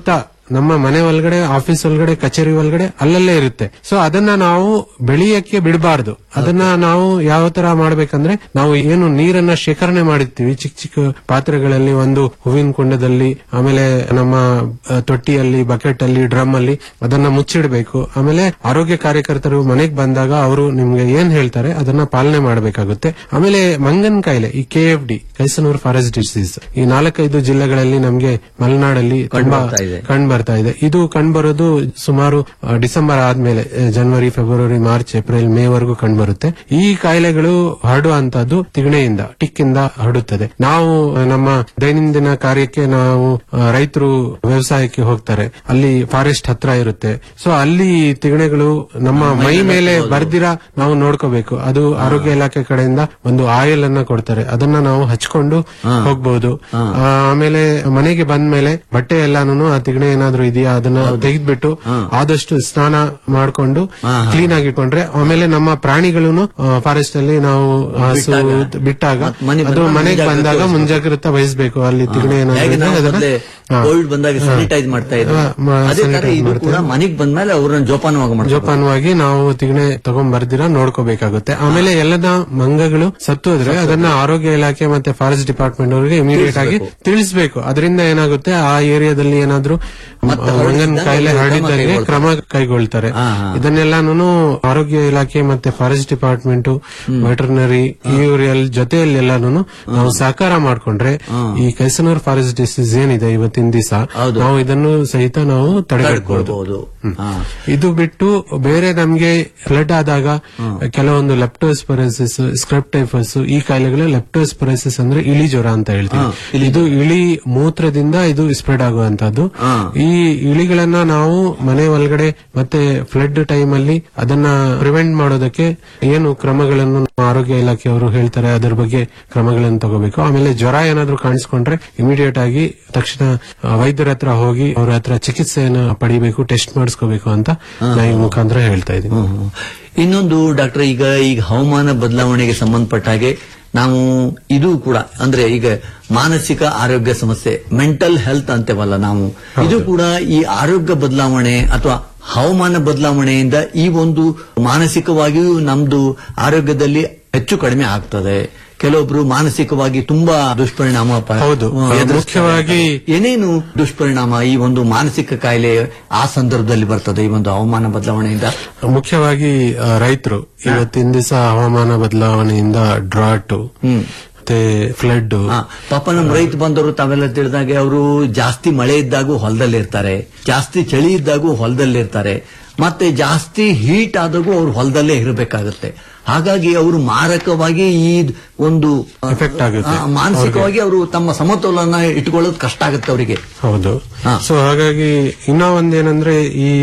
Speaker 9: ನಮ್ಮ ಮನೆ ಒಳಗಡೆ ಆಫೀಸ್ ಒಳಗಡೆ ಕಚೇರಿ ಒಳಗಡೆ ಅಲ್ಲಲ್ಲೇ ಇರುತ್ತೆ ಸೊ ಅದನ್ನ ನಾವು ಬೆಳೆಯಕ್ಕೆ ಬಿಡಬಾರ್ದು ಅದನ್ನ ನಾವು ಯಾವ ತರ ಮಾಡ್ಬೇಕಂದ್ರೆ ನಾವು ಏನು ನೀರನ್ನ ಶೇಖರಣೆ ಮಾಡಿರ್ತೀವಿ ಚಿಕ್ಕ ಚಿಕ್ಕ ಪಾತ್ರೆಗಳಲ್ಲಿ ಒಂದು ಹೂವಿನ ಕುಂಡದಲ್ಲಿ ಆಮೇಲೆ ನಮ್ಮ ಆ, ತೊಟ್ಟಿಯಲ್ಲಿ ಬಕೆಟ್ ಅಲ್ಲಿ ಡ್ರಮ್ ಅಲ್ಲಿ ಅದನ್ನ ಮುಚ್ಚಿಡಬೇಕು ಆಮೇಲೆ ಆರೋಗ್ಯ ಕಾರ್ಯಕರ್ತರು ಮನೆಗೆ ಬಂದಾಗ ಅವರು ನಿಮ್ಗೆ ಏನ್ ಹೇಳ್ತಾರೆ ಅದನ್ನ ಪಾಲನೆ ಮಾಡಬೇಕಾಗುತ್ತೆ ಆಮೇಲೆ ಮಂಗನ್ ಕಾಯಿಲೆ ಈ K F D Kyasanur forest disease ಈ ನಾಲ್ಕೈದು ಜಿಲ್ಲೆಗಳಲ್ಲಿ ನಮ್ಗೆ ಮಲೆನಾಡಲ್ಲಿ ತುಂಬಾ
Speaker 7: ಬರ್ತಾ ಇದೆ.
Speaker 9: ಕಂಡು ಬರ್ತಾ ಇದೆ ಇದು ಕಂಡು ಬರೋದು ಸುಮಾರು ಆ, ಡಿಸೆಂಬರ್ ಆದ್ಮೇಲೆ ಆ, ಜನವರಿ ಫೆಬ್ರವರಿ ಮಾರ್ಚ್ ಏಪ್ರಿಲ್ ಮೇ ವರೆಗೂ ಕಂಡು ಬರುತ್ತೆ ಈ ಕಾಯಿಲೆಗಳು ಹರಡುವಂತದ್ದು ತಿಗಣೆಯಿಂದ ಟಿಕ್ಕಿಂದ ಹರಡುತ್ತದೆ ನಾವು ಆ, ನಮ್ಮ ದೈನಂದಿನ ಕಾರ್ಯಕ್ಕೆ ನಾವು ರೈತರು ವ್ಯವಸಾಯಕ್ಕೆ ಹೋಗ್ತಾರೆ ಅಲ್ಲಿ ಫಾರೆಸ್ಟ್ ಹತ್ರ ಇರುತ್ತೆ ಸೊ ಅಲ್ಲಿ ತಿಗಣೆಗಳು ನಮ್ಮ ಮೈ ಮೇಲೆ ಬರ್ದಿರ ನಾವು ನೋಡ್ಕೋಬೇಕು ಅದು ಆರೋಗ್ಯ ಇಲಾಖೆ ಕಡೆಯಿಂದ ಒಂದು ಆಯಿಲ್ ಅನ್ನ ಕೊಡ್ತಾರೆ ಅದನ್ನ ನಾವು ಹಚ್ಕೊಂಡು ಹೋಗ್ಬಹುದು ಆ, ಆಮೇಲೆ ಮನೆಗೆ ಬಂದ ಮೇಲೆ ಬಟ್ಟೆ ಎಲ್ಲಾನು ಆ ತಿಗಣೆ ಏನಾದ್ರೂ ಇದೆಯಾ ಅದನ್ನ ತೆಗೆದ್ಬಿಟ್ಟು ಆದಷ್ಟು ಸ್ನಾನ ಮಾಡ್ಕೊಂಡು ಕ್ಲೀನ್ ಆಗಿ ಇಟ್ಕೊಂಡ್ರೆ ಆಮೇಲೆ ನಮ್ಮ ಪ್ರಾಣಿಗಳನ್ನು ಫಾರೆಸ್ಟ್ ಅಲ್ಲಿ ನಾವು ಹಸು ಬಿಟ್ಟಾಗ
Speaker 7: ಮತ್ತ್ ಮನೆಗ್
Speaker 9: ಅದು
Speaker 7: ಬಂದಾಗ
Speaker 9: ಮನೆಗೆ
Speaker 7: ಮುಂಜಾಗ್ರತೆ
Speaker 9: ಬಂದಾಗ
Speaker 7: ವಹಿಸ್ಬೇಕು.
Speaker 9: ಮುಂಜಾಗ್ರತೆ ವಹಿಸಬೇಕು ಅಲ್ಲಿ ತಿಗಣೆ ಏನಾದ್ರೂ
Speaker 7: ಹೇಗೆ
Speaker 9: ಇದ್ರೆ
Speaker 7: ನಾವು
Speaker 9: ಅದನ್ನ
Speaker 7: ಮೊದ್ಲೇ
Speaker 9: ಹಾ.
Speaker 7: ಕೋವಿಡ್ ಬಂದಾಗ
Speaker 9: ಹಾ.
Speaker 7: ಸ್ಯಾನಿಟೈಸ್ ಮಾಡ್ತಾ ಇದ್ರು
Speaker 9: ಹಾ, ಮ-
Speaker 7: ಅದೇ ತರ
Speaker 9: sanitize
Speaker 7: ಇದು
Speaker 9: ಮಾಡ್ತಾ
Speaker 7: ಕೂಡ
Speaker 9: ಇದ್ರು.
Speaker 7: ಮನೆಗ್ ಬಂದ್ಮೇಲೆ ಅವ್ರನ್ನ ಜೋಪಾನವಾಗಿ ಮಾಡ್ತಾರೆ
Speaker 9: ಜೋಪಾನವಾಗಿ ನಾವು ತಿಗಣೆ ತಗೊಂಡ್ ಬರ್ದಿರ ನೋಡ್ಕೋಬೇಕಾಗುತ್ತೆ ಆಮೇಲೆ ಎಲ್ಲದ ಮಂಗಗಳು ಸತ್ತೋದ್ರೆ ಅದನ್ನ ಆರೋಗ್ಯ ಇಲಾಖೆ ಮತ್ತೆ ಫಾರೆಸ್ಟ್ ಡಿಪಾರ್ಟ್ಮೆಂಟ್ ಅವರಿಗೆ ಇಮಿಡಿಯೇಟ್ ಆಗಿ ತಿಳಿಸಬೇಕು ಅದರಿಂದ ಏನಾಗುತ್ತೆ ಆ ಏರಿಯಾದಲ್ಲಿ ಏನಾದ್ರೂ
Speaker 7: ಮತ್ತೆ
Speaker 9: ಮಂಗನ
Speaker 7: ಹರಡಿದ್ದಾಗ
Speaker 9: ಕಾಯಿಲೆ
Speaker 7: ಕ್ರಮ
Speaker 9: ಹರಡಿದ್ದರಿಗೆ
Speaker 7: ಕೈಗೊಳ್ತಾರೆ.
Speaker 9: ಕ್ರಮ ಕೈಗೊಳ್ತಾರೆ
Speaker 7: ಹಾ, ಹಾ.
Speaker 9: ಇದನ್ನೆಲ್ಲಾನು ಆರೋಗ್ಯ ಇಲಾಖೆ ಮತ್ತೆ ಫಾರೆಸ್ಟ್ ಡಿಪಾರ್ಟ್ಮೆಂಟ್ ವೆಟರ್ನರಿ ಇವ್ರೆಲ್ ಜೊತೆಯಲ್ಲಿ ಎಲ್ಲಾನು ನಾವು ಸಹಕಾರ ಮಾಡ್ಕೊಂಡ್ರೆ ಈ ಕೈಸನೂರ್ ಫಾರೆಸ್ಟ್ ಡಿಸೀಸ್ ಏನಿದೆ ಇವತ್ತಿನ ದಿವಸ
Speaker 7: ಹೌದು.
Speaker 9: ನಾವು ಇದನ್ನು ಸಹಿತ ನಾವು ತಡೆಗಟ್ಟಬಹುದು
Speaker 7: ತಡ್ಕೊಳ್ಬಹುದು ಹಾ.
Speaker 9: ಇದು ಬಿಟ್ಟು ಬೇರೆ ನಮ್ಗೆ ಫ್ಲಡ್ ಆದಾಗ ಕೆಲವೊಂದು ಲೆಪ್ಟೋಸ್ಪೊರೈಸಿಸ್ ಸ್ಕ್ರೆಪ್ಟೈಫಸ್ ಈ ಕಾಯಿಲೆಗಳು ಲೆಪ್ಟೋಸ್ಪೊರೈಸಿಸ್ ಅಂದ್ರೆ ಇಳಿ ಜ್ವರ ಅಂತ ಹೇಳ್ತೀವಿ ಇದು ಇಳಿ ಮೂತ್ರದಿಂದ ಇದು ಸ್ಪ್ರೆಡ್ ಆಗುವಂತದ್ದು
Speaker 7: ಹಾ.
Speaker 9: ಈ ಇಳಿಗಳನ್ನ ನಾವು ಮನೆ ಒಳಗಡೆ ಮತ್ತೆ ಫ್ಲಡ್ ಟೈಮ್ ಅಲ್ಲಿ ಅದನ್ನ ಪ್ರಿವೆಂಟ್ ಮಾಡೋದಕ್ಕೆ ಏನು ಕ್ರಮಗಳನ್ನು ನಮ್ಮ ಆರೋಗ್ಯ ಇಲಾಖೆಯವರು ಹೇಳ್ತಾರೆ ಅದರ ಬಗ್ಗೆ ಕ್ರಮಗಳನ್ನು ತಗೋಬೇಕು ಆಮೇಲೆ ಜ್ವರ ಏನಾದ್ರೂ ಕಾಣಿಸ್ಕೊಂಡ್ರೆ ಇಮಿಡಿಯೇಟ್ ಆಗಿ ತಕ್ಷಣ ಆ, ವೈದ್ಯರ ಹತ್ರ ಹೋಗಿ ಅವ್ರ ಹತ್ರ ಚಿಕಿತ್ಸೆಯನ್ನು ಪಡಿಬೇಕು ಟೆಸ್ಟ್ ಮಾಡಿಸ್ಕೋಬೇಕು ಅಂತ ನಾ ಈ ಮುಖಾಂತರ ಹೇಳ್ತಾ ಇದ್ದೀನಿ
Speaker 7: ಹ್ಮ್, ಹ್ಮ್. ಇನ್ನೊಂದು ಡಾಕ್ಟರ್ ಈಗ ಈಗ ಹವಾಮಾನ ಬದಲಾವಣೆಗೆ ಸಂಬಂಧಪಟ್ಟ ಹಾಗೆ ನಾವು ಇದು ಕೂಡ ಅಂದ್ರೆ ಈಗ ಮಾನಸಿಕ ಆರೋಗ್ಯ ಸಮಸ್ಯೆ ಮೆಂಟಲ್ ಹೆಲ್ತ್ ಅಂತೇವಲ್ಲ ನಾವು ಇದು ಕೂಡ ಈ ಆರೋಗ್ಯ ಬದಲಾವಣೆ ಅಥವಾ ಹವಾಮಾನ ಬದಲಾವಣೆಯಿಂದ ಈ ಒಂದು ಮಾನಸಿಕವಾಗಿಯೂ ನಮ್ದು ಆರೋಗ್ಯದಲ್ಲಿ ಹೆಚ್ಚು ಕಡಿಮೆ ಆಗ್ತದೆ ಕೆಲವೊಬ್ರು ಮಾನಸಿಕವಾಗಿ ತುಂಬಾ ದುಷ್ಪರಿಣಾಮ ಪ-
Speaker 9: ಹೌದು.
Speaker 7: ಎದುರಿಸ್ತಾರೆ.
Speaker 9: ಮುಖ್ಯವಾಗಿ-
Speaker 7: ಏನೇನು ದುಷ್ಪರಿಣಾಮ ಈ ಒಂದು ಮಾನಸಿಕ ಕಾಯಿಲೆ ಆ ಸಂದರ್ಭದಲ್ಲಿ ಬರ್ತದೆ ಈ ಒಂದು ಹವಾಮಾನ ಬದಲಾವಣೆಯಿಂದ
Speaker 9: ಮುಖ್ಯವಾಗಿ ರೈತರು ಇವತ್ತಿನ ದಿವಸ ಹವಾಮಾನ ಬದಲಾವಣೆಯಿಂದ ಡ್ರಾಟ್
Speaker 7: ಹ್ಮ್.
Speaker 9: ಮತ್ತೆ ಫ್ಲಡ್
Speaker 7: ಹಾ, ಪಾಪ ನಮ್ಮ ರೈತ ಬಂದವರು ತಾವೆಲ್ಲ ತಿಳಿದಾಗೆ ಅವರು ಜಾಸ್ತಿ ಮಳೆ ಇದ್ದಾಗೂ ಹೊಲದಲ್ಲಿ ಇರ್ತಾರೆ ಜಾಸ್ತಿ ಚಳಿ ಇದ್ದಾಗೂ ಹೊಲದಲ್ಲಿ ಇರ್ತಾರೆ ಮತ್ತೆ ಜಾಸ್ತಿ ಹೀಟ್ ಆದಾಗೂ ಅವ್ರು ಹೊಲದಲ್ಲೇ ಇರಬೇಕಾಗುತ್ತೆ ಹಾಗಾಗಿ ಅವರು ಮಾರಕವಾಗಿ ಈ ಒಂದು ಆ,
Speaker 9: Effect ಆಗುತ್ತೆ.
Speaker 7: ಆ, ಮಾನಸಿಕವಾಗಿ ಅವರು ತಮ್ಮ ಸಮತೋಲನ ಇಟ್ಕೊಳ್ಳೋದು ಕಷ್ಟ ಆಗುತ್ತೆ ಅವರಿಗೆ
Speaker 9: ಹೌದು
Speaker 7: ಹಾ.
Speaker 9: ಸೊ ಹಾಗಾಗಿ ಇನ್ನೂ ಒಂದೇನಂದ್ರೆ ಈ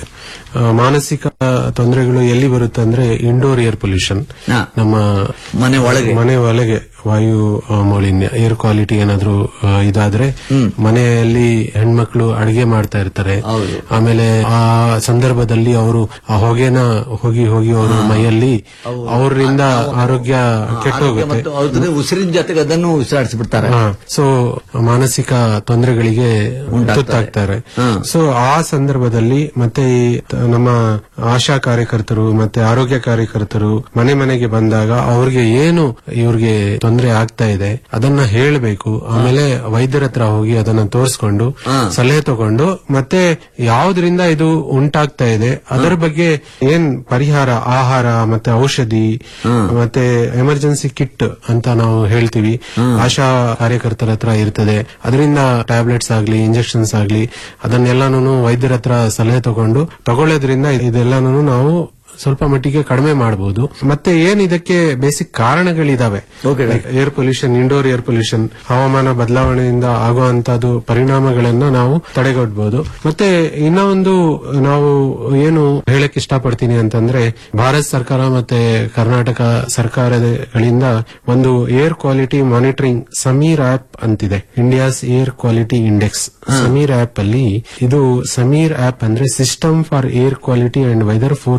Speaker 9: ಆ, ಮಾನಸಿಕ ತೊಂದರೆಗಳು ಎಲ್ಲಿ ಬರುತ್ತೆ ಅಂದ್ರೆ ಇಂಡೋರ್ ಏರ್ ಪೊಲ್ಯೂಷನ್
Speaker 7: ಹಾ.
Speaker 9: ನಮ್ಮ
Speaker 7: ಮನೆ ಒಳಗೆ
Speaker 9: ಮನೆ ಒಳಗೆ ವಾಯು ಆ, ಮಾಲಿನ್ಯ ಏರ್ ಕ್ವಾಲಿಟಿ ಏನಾದ್ರೂ ಆ, ಇದಾದ್ರೆ ಮನೆಯಲ್ಲಿ ಹೆಣ್ಮಕ್ಳು ಅಡಿಗೆ ಮಾಡ್ತಾ ಇರ್ತಾರೆ
Speaker 7: ಹೌದು.
Speaker 9: ಆಮೇಲೆ ಆ ಸಂದರ್ಭದಲ್ಲಿ ಅವರು ಆ ಹೊಗೆನ ಹೋಗಿ ಹೋಗಿ ಅವರ ಮೈಯಲ್ಲಿ ಅವರಿಂದ ಆರೋಗ್ಯ
Speaker 7: ಆರೋಗ್ಯ
Speaker 9: ಕೆಟ್ಟೋಗುತ್ತೆ
Speaker 7: ಮತ್ತು ಅವ್ರದ್ದು ಉಸಿರಿನ ಜೊತೆಗೆ ಅದನ್ನು ಉಸಿರಾಡಿಸ್ಬಿಡ್ತಾರೆ
Speaker 9: ಸೊ ಮಾನಸಿಕ ತೊಂದರೆಗಳಿಗೆ
Speaker 7: ಉಂಟಾಗ್ತಾರೆ.
Speaker 9: ತುತ್ತಾಗ್ತಾರೆ
Speaker 7: ಹಾ.
Speaker 9: ಸೊ ಆ ಸಂದರ್ಭದಲ್ಲಿ ಮತ್ತೆ ಈ ತ- ನಮ್ಮ ಆಶಾ ಕಾರ್ಯಕರ್ತರು ಮತ್ತೆ ಆರೋಗ್ಯ ಕಾರ್ಯಕರ್ತರು ಮನೆ ಮನೆಗೆ ಬಂದಾಗ ಅವ್ರಿಗೆ ಏನು ಇವ್ರಿಗೆ ತೊಂದರೆ ಆಗ್ತಾ ಇದೆ ಅದನ್ನ ಹೇಳಬೇಕು ಆಮೇಲೆ ವೈದ್ಯರ ಹತ್ರ ಹೋಗಿ ಅದನ್ನ ತೋರಿಸ್ಕೊಂಡು
Speaker 7: ಹಾ.
Speaker 9: ಸಲಹೆ ತಗೊಂಡು ಮತ್ತೆ ಯಾವ್ದ್ರಿಂದ ಇದು ಉಂಟಾಗ್ತಾ ಇದೆ ಅದರ ಬಗ್ಗೆ ಏನ್ ಪರಿಹಾರ ಆಹಾರ ಮತ್ತೆ ಔಷಧಿ ಮತ್ತೆ ಎಮರ್ಜೆನ್ಸಿ ಕಿಟ್ ಅಂತ ನಾವು ಹೇಳ್ತೀವಿ ಆಶಾ ಕಾರ್ಯಕರ್ತರ ಹತ್ರ ಇರ್ತದೆ ಅದರಿಂದ ಟ್ಯಾಬ್ಲೆಟ್ಸ್ ಆಗ್ಲಿ ಇಂಜೆಕ್ಷನ್ಸ್ ಆಗ್ಲಿ ಅದನ್ನೆಲ್ಲಾನು ವೈದ್ಯರ ಹತ್ರ ಸಲಹೆ ತಗೊಂಡು ತಗೊಳ್ಳೋದ್ರಿಂದ ಇದೆಲ್ಲಾನು ನಾವು ಸ್ವಲ್ಪ ಮಟ್ಟಿಗೆ ಕಡಿಮೆ ಮಾಡಬಹುದು ಮತ್ತೆ ಏನ್ ಇದಕ್ಕೆ ಬೇಸಿಕ್ ಕಾರಣಗಳಿದಾವೆ
Speaker 7: Okay.
Speaker 9: Air pollution indoor air pollution ಹವಾಮಾನ ಬದಲಾವಣೆಯಿಂದ ಆಗುವಂತದ್ದು ಪರಿಣಾಮಗಳನ್ನ ನಾವು ತಡೆಗಟ್ಟಬಹುದು ಮತ್ತೆ ಇನ್ನ ಒಂದು ನಾವು ಏನು ಹೇಳಕ್ ಇಷ್ಟಪಡ್ತೀನಿ ಅಂತಂದ್ರೆ ಭಾರತ ಸರ್ಕಾರ ಮತ್ತೆ ಕರ್ನಾಟಕ ಸರ್ಕಾರಗಳಿಂದ ಒಂದು air quality monitoring Sameer app ಅಂತಿದೆ India's air quality index Sameer app ಅಲ್ಲಿ ಇದು ಸಮೀರ್ ಆಪ್ ಅಂದ್ರೆ system for air quality and weather forecasting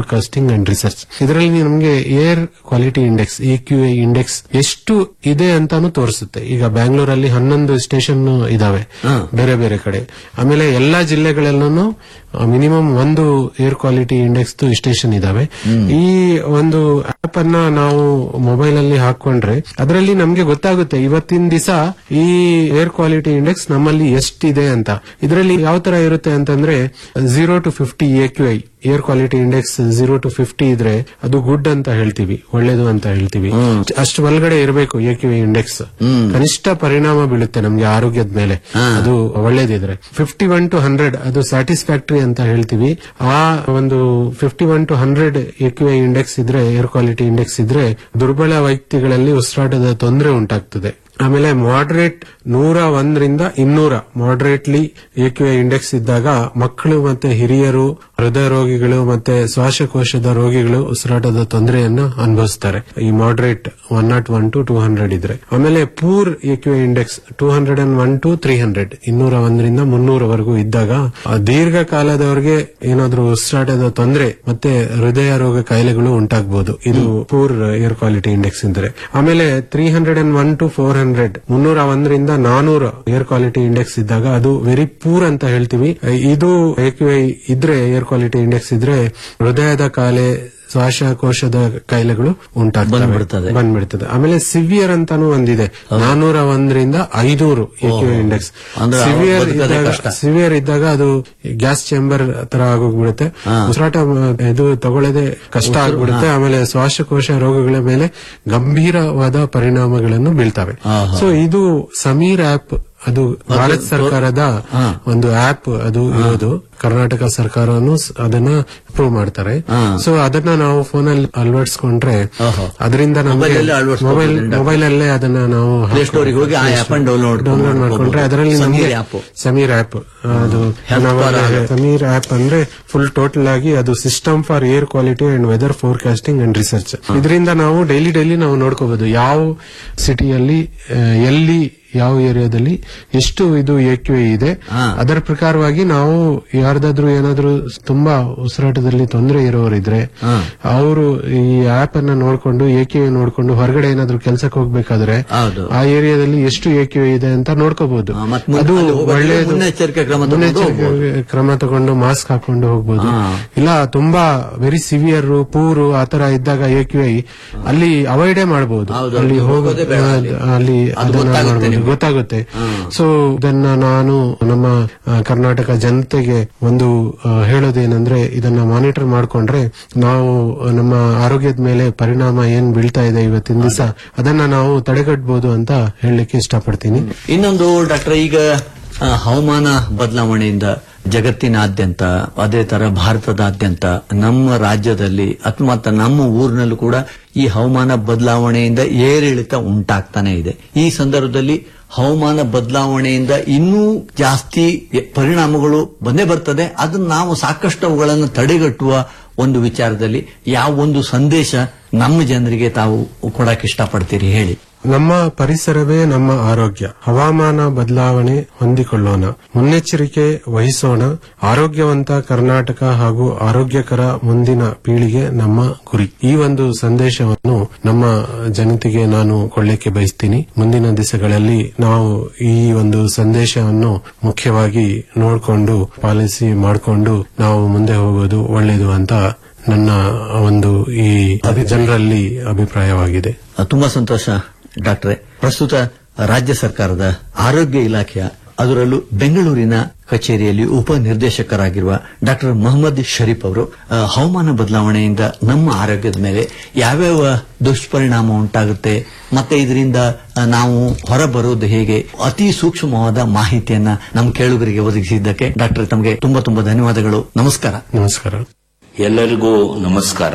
Speaker 9: forecasting and research ಇದರಲ್ಲಿ ನಮಗೆ air quality index A Q A index ಎಷ್ಟು ಇದೆ ಅಂತಾನು ತೋರಿಸುತ್ತೆ ಈಗ ಬ್ಯಾಂಗ್ಳೂರಲ್ಲಿ ಹನ್ನೊಂದು ಸ್ಟೇಷನ್ ಇದಾವೆ ಬೇರೆ ಬೇರೆ ಕಡೆ ಆಮೇಲೆ ಎಲ್ಲಾ ಜಿಲ್ಲೆಗಳಲ್ಲೂ ಮಿನಿಮಮ್ ಒಂದು ಏರ್ ಕ್ವಾಲಿಟಿ ಇಂಡೆಕ್ಸ್ ಸ್ಟೇಷನ್ ಇದಾವೆ ಈ ಒಂದು ಆಪ್ ಅನ್ನ ನಾವು ಮೊಬೈಲ್ ಅಲ್ಲಿ ಹಾಕೊಂಡ್ರೆ ಅದರಲ್ಲಿ ನಮ್ಗೆ ಗೊತ್ತಾಗುತ್ತೆ ಇವತ್ತಿನ ದಿವಸ ಈ ಏರ್ ಕ್ವಾಲಿಟಿ ಇಂಡೆಕ್ಸ್ ನಮ್ಮಲ್ಲಿ ಎಷ್ಟಿದೆ ಅಂತ ಇದರಲ್ಲಿ ಯಾವ ತರ ಇರುತ್ತೆ ಅಂತಂದ್ರೆ zero to fifty A Q I air quality index zero to fifty ಇದ್ರೆ ಅದು ಗುಡ್ ಅಂತ ಹೇಳ್ತೀವಿ ಒಳ್ಳೇದು ಅಂತ ಹೇಳ್ತೀವಿ ಅಷ್ಟು ಒಳಗಡೆ ಇರಬೇಕು ಎ ಕ್ಯೂ ಐ ಇಂಡೆಕ್ಸ್ ಕನಿಷ್ಠ ಪರಿಣಾಮ ಬೀಳುತ್ತೆ ನಮ್ಗೆ ಆರೋಗ್ಯದ ಮೇಲೆ ಅದು ಒಳ್ಳೇದಿದ್ರೆ ಫಿಫ್ಟಿ ಒನ್ ಟು ಹಂಡ್ರೆಡ್ ಅದು ಸ್ಯಾಟಿಸ್ಫ್ಯಾಕ್ಟರಿ ಅಂತ ಹೇಳ್ತೀವಿ ಆ ಒಂದು fifty one to hundred A Q I index ಇದ್ರೆ ಏರ್ ಕ್ವಾಲಿಟಿ ಇಂಡೆಕ್ಸ್ ಇದ್ರೆ ದುರ್ಬಲ ವ್ಯಕ್ತಿಗಳಲ್ಲಿ ಉಸಿರಾಟದ ತೊಂದರೆ ಉಂಟಾಗ್ತದೆ ಆಮೇಲೆ ಮಾಡರೇಟ್ ನೂರ ಒಂದರಿಂದ ಇನ್ನೂರ moderately A Q I index ಇದ್ದಾಗ ಮಕ್ಕಳು ಮತ್ತೆ ಹಿರಿಯರು ಹೃದಯ ರೋಗಿಗಳು ಮತ್ತೆ ಶ್ವಾಸಕೋಶದ ರೋಗಿಗಳು ಉಸಿರಾಟದ ತೊಂದರೆಯನ್ನ ಅನುಭವಿಸ್ತಾರೆ ಈ moderate one not one to two hundred ಇದ್ರೆ ಆಮೇಲೆ poor A Q I index two hundred and one to three hundred ಇನ್ನೂರ ಒಂದರಿಂದ ಮುನ್ನೂರವರೆಗೂ ಇದ್ದಾಗ ಆ ದೀರ್ಘಕಾಲದವರೆಗೆ ಏನಾದ್ರೂ ಉಸಿರಾಟದ ತೊಂದರೆ ಮತ್ತೆ ಹೃದಯ ರೋಗ ಕಾಯಿಲೆಗಳು ಉಂಟಾಗಬಹುದು ಇದು ಪೂರ್ ಏರ್ ಕ್ವಾಲಿಟಿ ಇಂಡೆಕ್ಸ್ ಇದ್ರೆ ಆಮೇಲೆ three hundred and one to four hundred ಮುನ್ನೂರ ಒಂದರಿಂದ ನಾನೂರ ಏರ್ ಕ್ವಾಲಿಟಿ ಇಂಡೆಕ್ಸ್ ಇದ್ದಾಗ ಅದು ವೆರಿ ಪೂರ್ ಅಂತ ಹೇಳ್ತೀವಿ ಇದು AQI ಇದ್ರೆ ಏರ್ ಕ್ವಾಲಿಟಿ ಇಂಡೆಕ್ಸ್ ಇದ್ರೆ ಹೃದಯದ ಕಾಯಿಲೆ ಶ್ವಾಸಕೋಶದ ಕಾಯಿಲೆಗಳು ಉಂಟಾಗ್ತವೆ
Speaker 7: ಬಂದ್ಬಿಡ್ತದೆ.
Speaker 9: ಬಂದ್ಬಿಡ್ತದೆ ಆಮೇಲೆ ಸಿವಿಯರ್ ಅಂತಾನು ಒಂದಿದೆ ನಾನೂರ ಒಂದರಿಂದ ಐನೂರು ಇಂಡೆಕ್ಸ್
Speaker 7: ಅಂದ್ರೆ ಅವ್ರು
Speaker 9: ಸಿವಿಯರ್
Speaker 7: ಬದುಕೋದೇ
Speaker 9: ಇದ್ದಾಗ
Speaker 7: ಕಷ್ಟ.
Speaker 9: ಸಿವಿಯರ್ ಇದ್ದಾಗ ಅದು ಗ್ಯಾಸ್ ಚೇಂಬರ್ ತರ ಆಗೋಗ್ಬಿಡುತ್ತೆ ಉಸಿರಾಟ ಮ- ಇದು ತಗೊಳ್ಳದೆ ಕಷ್ಟ ಆಗ್ಬಿಡುತ್ತೆ ಆಮೇಲೆ ಶ್ವಾಸಕೋಶ ರೋಗಗಳ ಮೇಲೆ ಗಂಭೀರವಾದ ಪರಿಣಾಮಗಳನ್ನು ಬೀಳ್ತವೆ ಸೊ ಇದು ಸಮೀರ್ ಆಪ್ ಅದು ಭಾರತ ಸರ್ಕಾರದ ಒಂದು ಆಪ್ ಅದು ಇರೋದು ಕರ್ನಾಟಕ ಸರ್ಕಾರನು ಸ್- ಅದನ್ನ ಅಪ್ರೂವ್ ಮಾಡ್ತಾರೆ ಸೊ ಅದನ್ನ ನಾವು ಫೋನ್ ಅಲ್ಲಿ ಅಳವಡಿಸ್ಕೊಂಡ್ರೆ ಅದರಿಂದ ನಮಗೆ
Speaker 7: Mobile ಅಲ್ಲೇ ಅಳವಡಿಸ್ಕೊಬೋದು
Speaker 9: ಮೊಬೈಲ್
Speaker 7: ಇದರಿಂದ.
Speaker 9: ಮೊಬೈಲ್ ಅಲ್ಲೇ ಅದನ್ನ ನಾವು
Speaker 7: Play Store ಗೆ ಹೋಗಿ ಆ app ಅನ್ನು download
Speaker 9: ಡೌನ್ಲೋಡ್ ಮಾಡ್ಕೊಂಡ್ರೆ
Speaker 7: ಮಾಡ್ಕೊಬೋದು.
Speaker 9: ಅದರಲ್ಲಿ ನಮಗೆ
Speaker 7: ಸಮೀರ್ app.
Speaker 9: ಸಮೀರ್ ಆಪ್ ಅದು
Speaker 7: Health
Speaker 9: ನಾವು
Speaker 7: bar
Speaker 9: ಅದೇ ಸಮೀರ್ ಆಪ್ ಅಂದ್ರೆ ಫುಲ್ ಟೋಟಲ್ ಆಗಿ ಅದು system for air quality and weather forecasting and research ಇದರಿಂದ ನಾವು ಡೈಲಿ ಡೈಲಿ ನಾವು ನೋಡ್ಕೋಬಹುದು ಯಾವ ಸಿಟಿಯಲ್ಲಿ ಎಲ್ಲಿ ಯಾವ ಏರಿಯಾದಲ್ಲಿ ಎಷ್ಟು ಇದು ಎಕ್ಯೂ ಇದೆ ಅದರ ಪ್ರಕಾರವಾಗಿ ನಾವು ಯಾರ್ದಾದ್ರೂ ಏನಾದ್ರೂ ತುಂಬಾ ಉಸಿರಾಟದಲ್ಲಿ ತೊಂದರೆ ಇರೋರಿದ್ರೆ ಅವರು ಈ ಆಪ್ ಅನ್ನ ನೋಡ್ಕೊಂಡು ಎಕ್ಯೂ ನೋಡ್ಕೊಂಡು ಹೊರಗಡೆ ಏನಾದ್ರೂ ಕೆಲ್ಸಕ್ಕೆ ಹೋಗ್ಬೇಕಾದ್ರೆ
Speaker 7: ಹೌದು.
Speaker 9: ಆ ಏರಿಯಾದಲ್ಲಿ ಎಷ್ಟು ಎಕ್ಯೂ ಇದೆ ಅಂತ ನೋಡ್ಕೋಬಹುದು
Speaker 7: ಹಾ, ಮತ್ತ್ ಮುಂದೆ
Speaker 9: ಅದು
Speaker 7: ಅಲ್ಲಿ ಹೋಗೋದ್ರೆ
Speaker 9: ಒಳ್ಳೆಯದು
Speaker 7: ಮುನ್ನೆಚ್ಚರಿಕೆ ಕ್ರಮ ತಗೊಂಡು
Speaker 9: ಮುನ್ನೆಚ್ಚರಿಕೆ ಕ್ರಮ ತಗೊಂಡು ಮಾಸ್ಕ್ ಹಾಕೊಂಡು ಹೋಗ್ಬೋದು ಇಲ್ಲ ತುಂಬಾ ವೆರಿ ಸಿವಿಯರ್ ಪೂರು ಆತರ ಇದ್ದಾಗ ಎ ಕ್ಯೂ ಐ ಅಲ್ಲಿ ಅವಾಯ್ಡೇ ಮಾಡಬಹುದು
Speaker 7: ಹೌದು,
Speaker 9: ಅಲ್ಲಿ
Speaker 7: ಅದು ಹೋಗೋದೇ ಬೇಡ ಅಲ್ಲಿ.
Speaker 9: ಅಲ್ಲಿ
Speaker 7: ಅದು
Speaker 9: ಅದನ್ನ
Speaker 7: ಗೊತ್ತಾಗುತ್ತೆ
Speaker 9: ಮಾಡ್ಬೋದು.
Speaker 7: ನಿಮ್ಗೆ.
Speaker 9: ಗೊತ್ತಾಗುತ್ತೆ ಸೊ ಇದನ್ನ ನಾನು ನಮ್ಮ ಆ, ಕರ್ನಾಟಕ ಜನತೆಗೆ ಒಂದು ಆ, ಹೇಳೋದೇನೆಂದ್ರೆ ಇದನ್ನ ಮಾನಿಟರ್ ಮಾಡ್ಕೊಂಡ್ರೆ ನಾವು ಆ, ನಮ್ಮ ಆರೋಗ್ಯದ ಮೇಲೆ ಪರಿಣಾಮ ಏನ್ ಬೀಳ್ತಾ ಇದೆ ಇವತ್ತಿನ ದಿವಸ ಅದನ್ನ ನಾವು ತಡೆಗಟ್ಟಬಹುದು ಅಂತ ಹೇಳಲಿಕ್ಕೆ ಇಷ್ಟಪಡ್ತೀನಿ
Speaker 7: ಇನ್ನೊಂದು ಡಾಕ್ಟರ್ ಈಗ ಆ, ಹವಾಮಾನ ಬದಲಾವಣೆಯಿಂದ ಜಗತ್ತಿನಾದ್ಯಂತ ಅದೇ ತರ ಭಾರತದಾದ್ಯಂತ ನಮ್ಮ ರಾಜ್ಯದಲ್ಲಿ ಅಥವಾ ನಮ್ಮ ಊರಿನಲ್ಲೂ ಕೂಡ ಈ ಹವಾಮಾನ ಬದಲಾವಣೆಯಿಂದ ಏರಿಳಿತ ಉಂಟಾಗ್ತಾನೆ ಇದೆ ಈ ಸಂದರ್ಭದಲ್ಲಿ ಹವಾಮಾನ ಬದಲಾವಣೆಯಿಂದ ಇನ್ನೂ ಜಾಸ್ತಿ ಪರಿಣಾಮಗಳು ಬಂದೇ ಬರ್ತದೆ ಅದನ್ನ ನಾವು ಸಾಕಷ್ಟು ಅವುಗಳನ್ನು ತಡೆಗಟ್ಟುವ ಒಂದು ವಿಚಾರದಲ್ಲಿ ಯಾವ ಒಂದು ಸಂದೇಶ ನಮ್ಮ ಜನರಿಗೆ ತಾವು ಕೊಡಕ್ಕೆ ಇಷ್ಟಪಡ್ತೀರಿ ಹೇಳಿ
Speaker 9: ನಮ್ಮ ಪರಿಸರವೇ ನಮ್ಮ ಆರೋಗ್ಯ ಹವಾಮಾನ ಬದಲಾವಣೆ ಹೊಂದಿಕೊಳ್ಳೋಣ ಮುನ್ನೆಚ್ಚರಿಕೆ ವಹಿಸೋಣ ಆರೋಗ್ಯವಂತ ಕರ್ನಾಟಕ ಹಾಗೂ ಆರೋಗ್ಯಕರ ಮುಂದಿನ ಪೀಳಿಗೆ ನಮ್ಮ ಗುರಿ ಈ ಒಂದು ಸಂದೇಶವನ್ನು ನಮ್ಮ ಜನತೆಗೆ ನಾನು ಕೊಳ್ಳಕ್ಕೆ ಬಯಸ್ತೀನಿ ಮುಂದಿನ ದಿವಸಗಳಲ್ಲಿ ನಾವು ಈ ಒಂದು ಸಂದೇಶವನ್ನು ಮುಖ್ಯವಾಗಿ ನೋಡಿಕೊಂಡು ಪಾಲಿಸಿ ಮಾಡಿಕೊಂಡು ನಾವು ಮುಂದೆ ಹೋಗೋದು ಒಳ್ಳೆಯದು ಅಂತ ನನ್ನ ಒಂದು ಈ ಜನರಲ್ಲಿ ಅಭಿಪ್ರಾಯವಾಗಿದೆ
Speaker 7: ತುಂಬಾ ಸಂತೋಷ ಡಾಕ್ಟ್ರೆ ಪ್ರಸ್ತುತ ರಾಜ್ಯ ಸರ್ಕಾರದ ಆರೋಗ್ಯ ಇಲಾಖೆಯ ಅದರಲ್ಲೂ ಬೆಂಗಳೂರಿನ ಕಚೇರಿಯಲ್ಲಿ ಉಪನಿರ್ದೇಶಕರಾಗಿರುವ ಡಾಕ್ಟರ್ ಮೊಹಮ್ಮದ್ ಶರೀಫ್ ಅವರು ಆ, ಹವಾಮಾನ ಬದಲಾವಣೆಯಿಂದ ನಮ್ಮ ಆರೋಗ್ಯದ ಮೇಲೆ ಯಾವ್ಯಾವ ದುಷ್ಪರಿಣಾಮ ಉಂಟಾಗುತ್ತೆ ಮತ್ತೆ ಇದರಿಂದ ಆ, ನಾವು ಹೊರಬರೋದು ಹೇಗೆ ಅತಿ ಸೂಕ್ಷ್ಮವಾದ ಮಾಹಿತಿಯನ್ನ ನಮ್ಮ ಕೇಳುಗರಿಗೆ ಒದಗಿಸಿದ್ದಕ್ಕೆ ಡಾಕ್ಟರ್ ತಮಗೆ ತುಂಬಾ ತುಂಬಾ ಧನ್ಯವಾದಗಳು ನಮಸ್ಕಾರ
Speaker 9: ನಮಸ್ಕಾರ
Speaker 10: ಎಲ್ಲರಿಗೂ ನಮಸ್ಕಾರ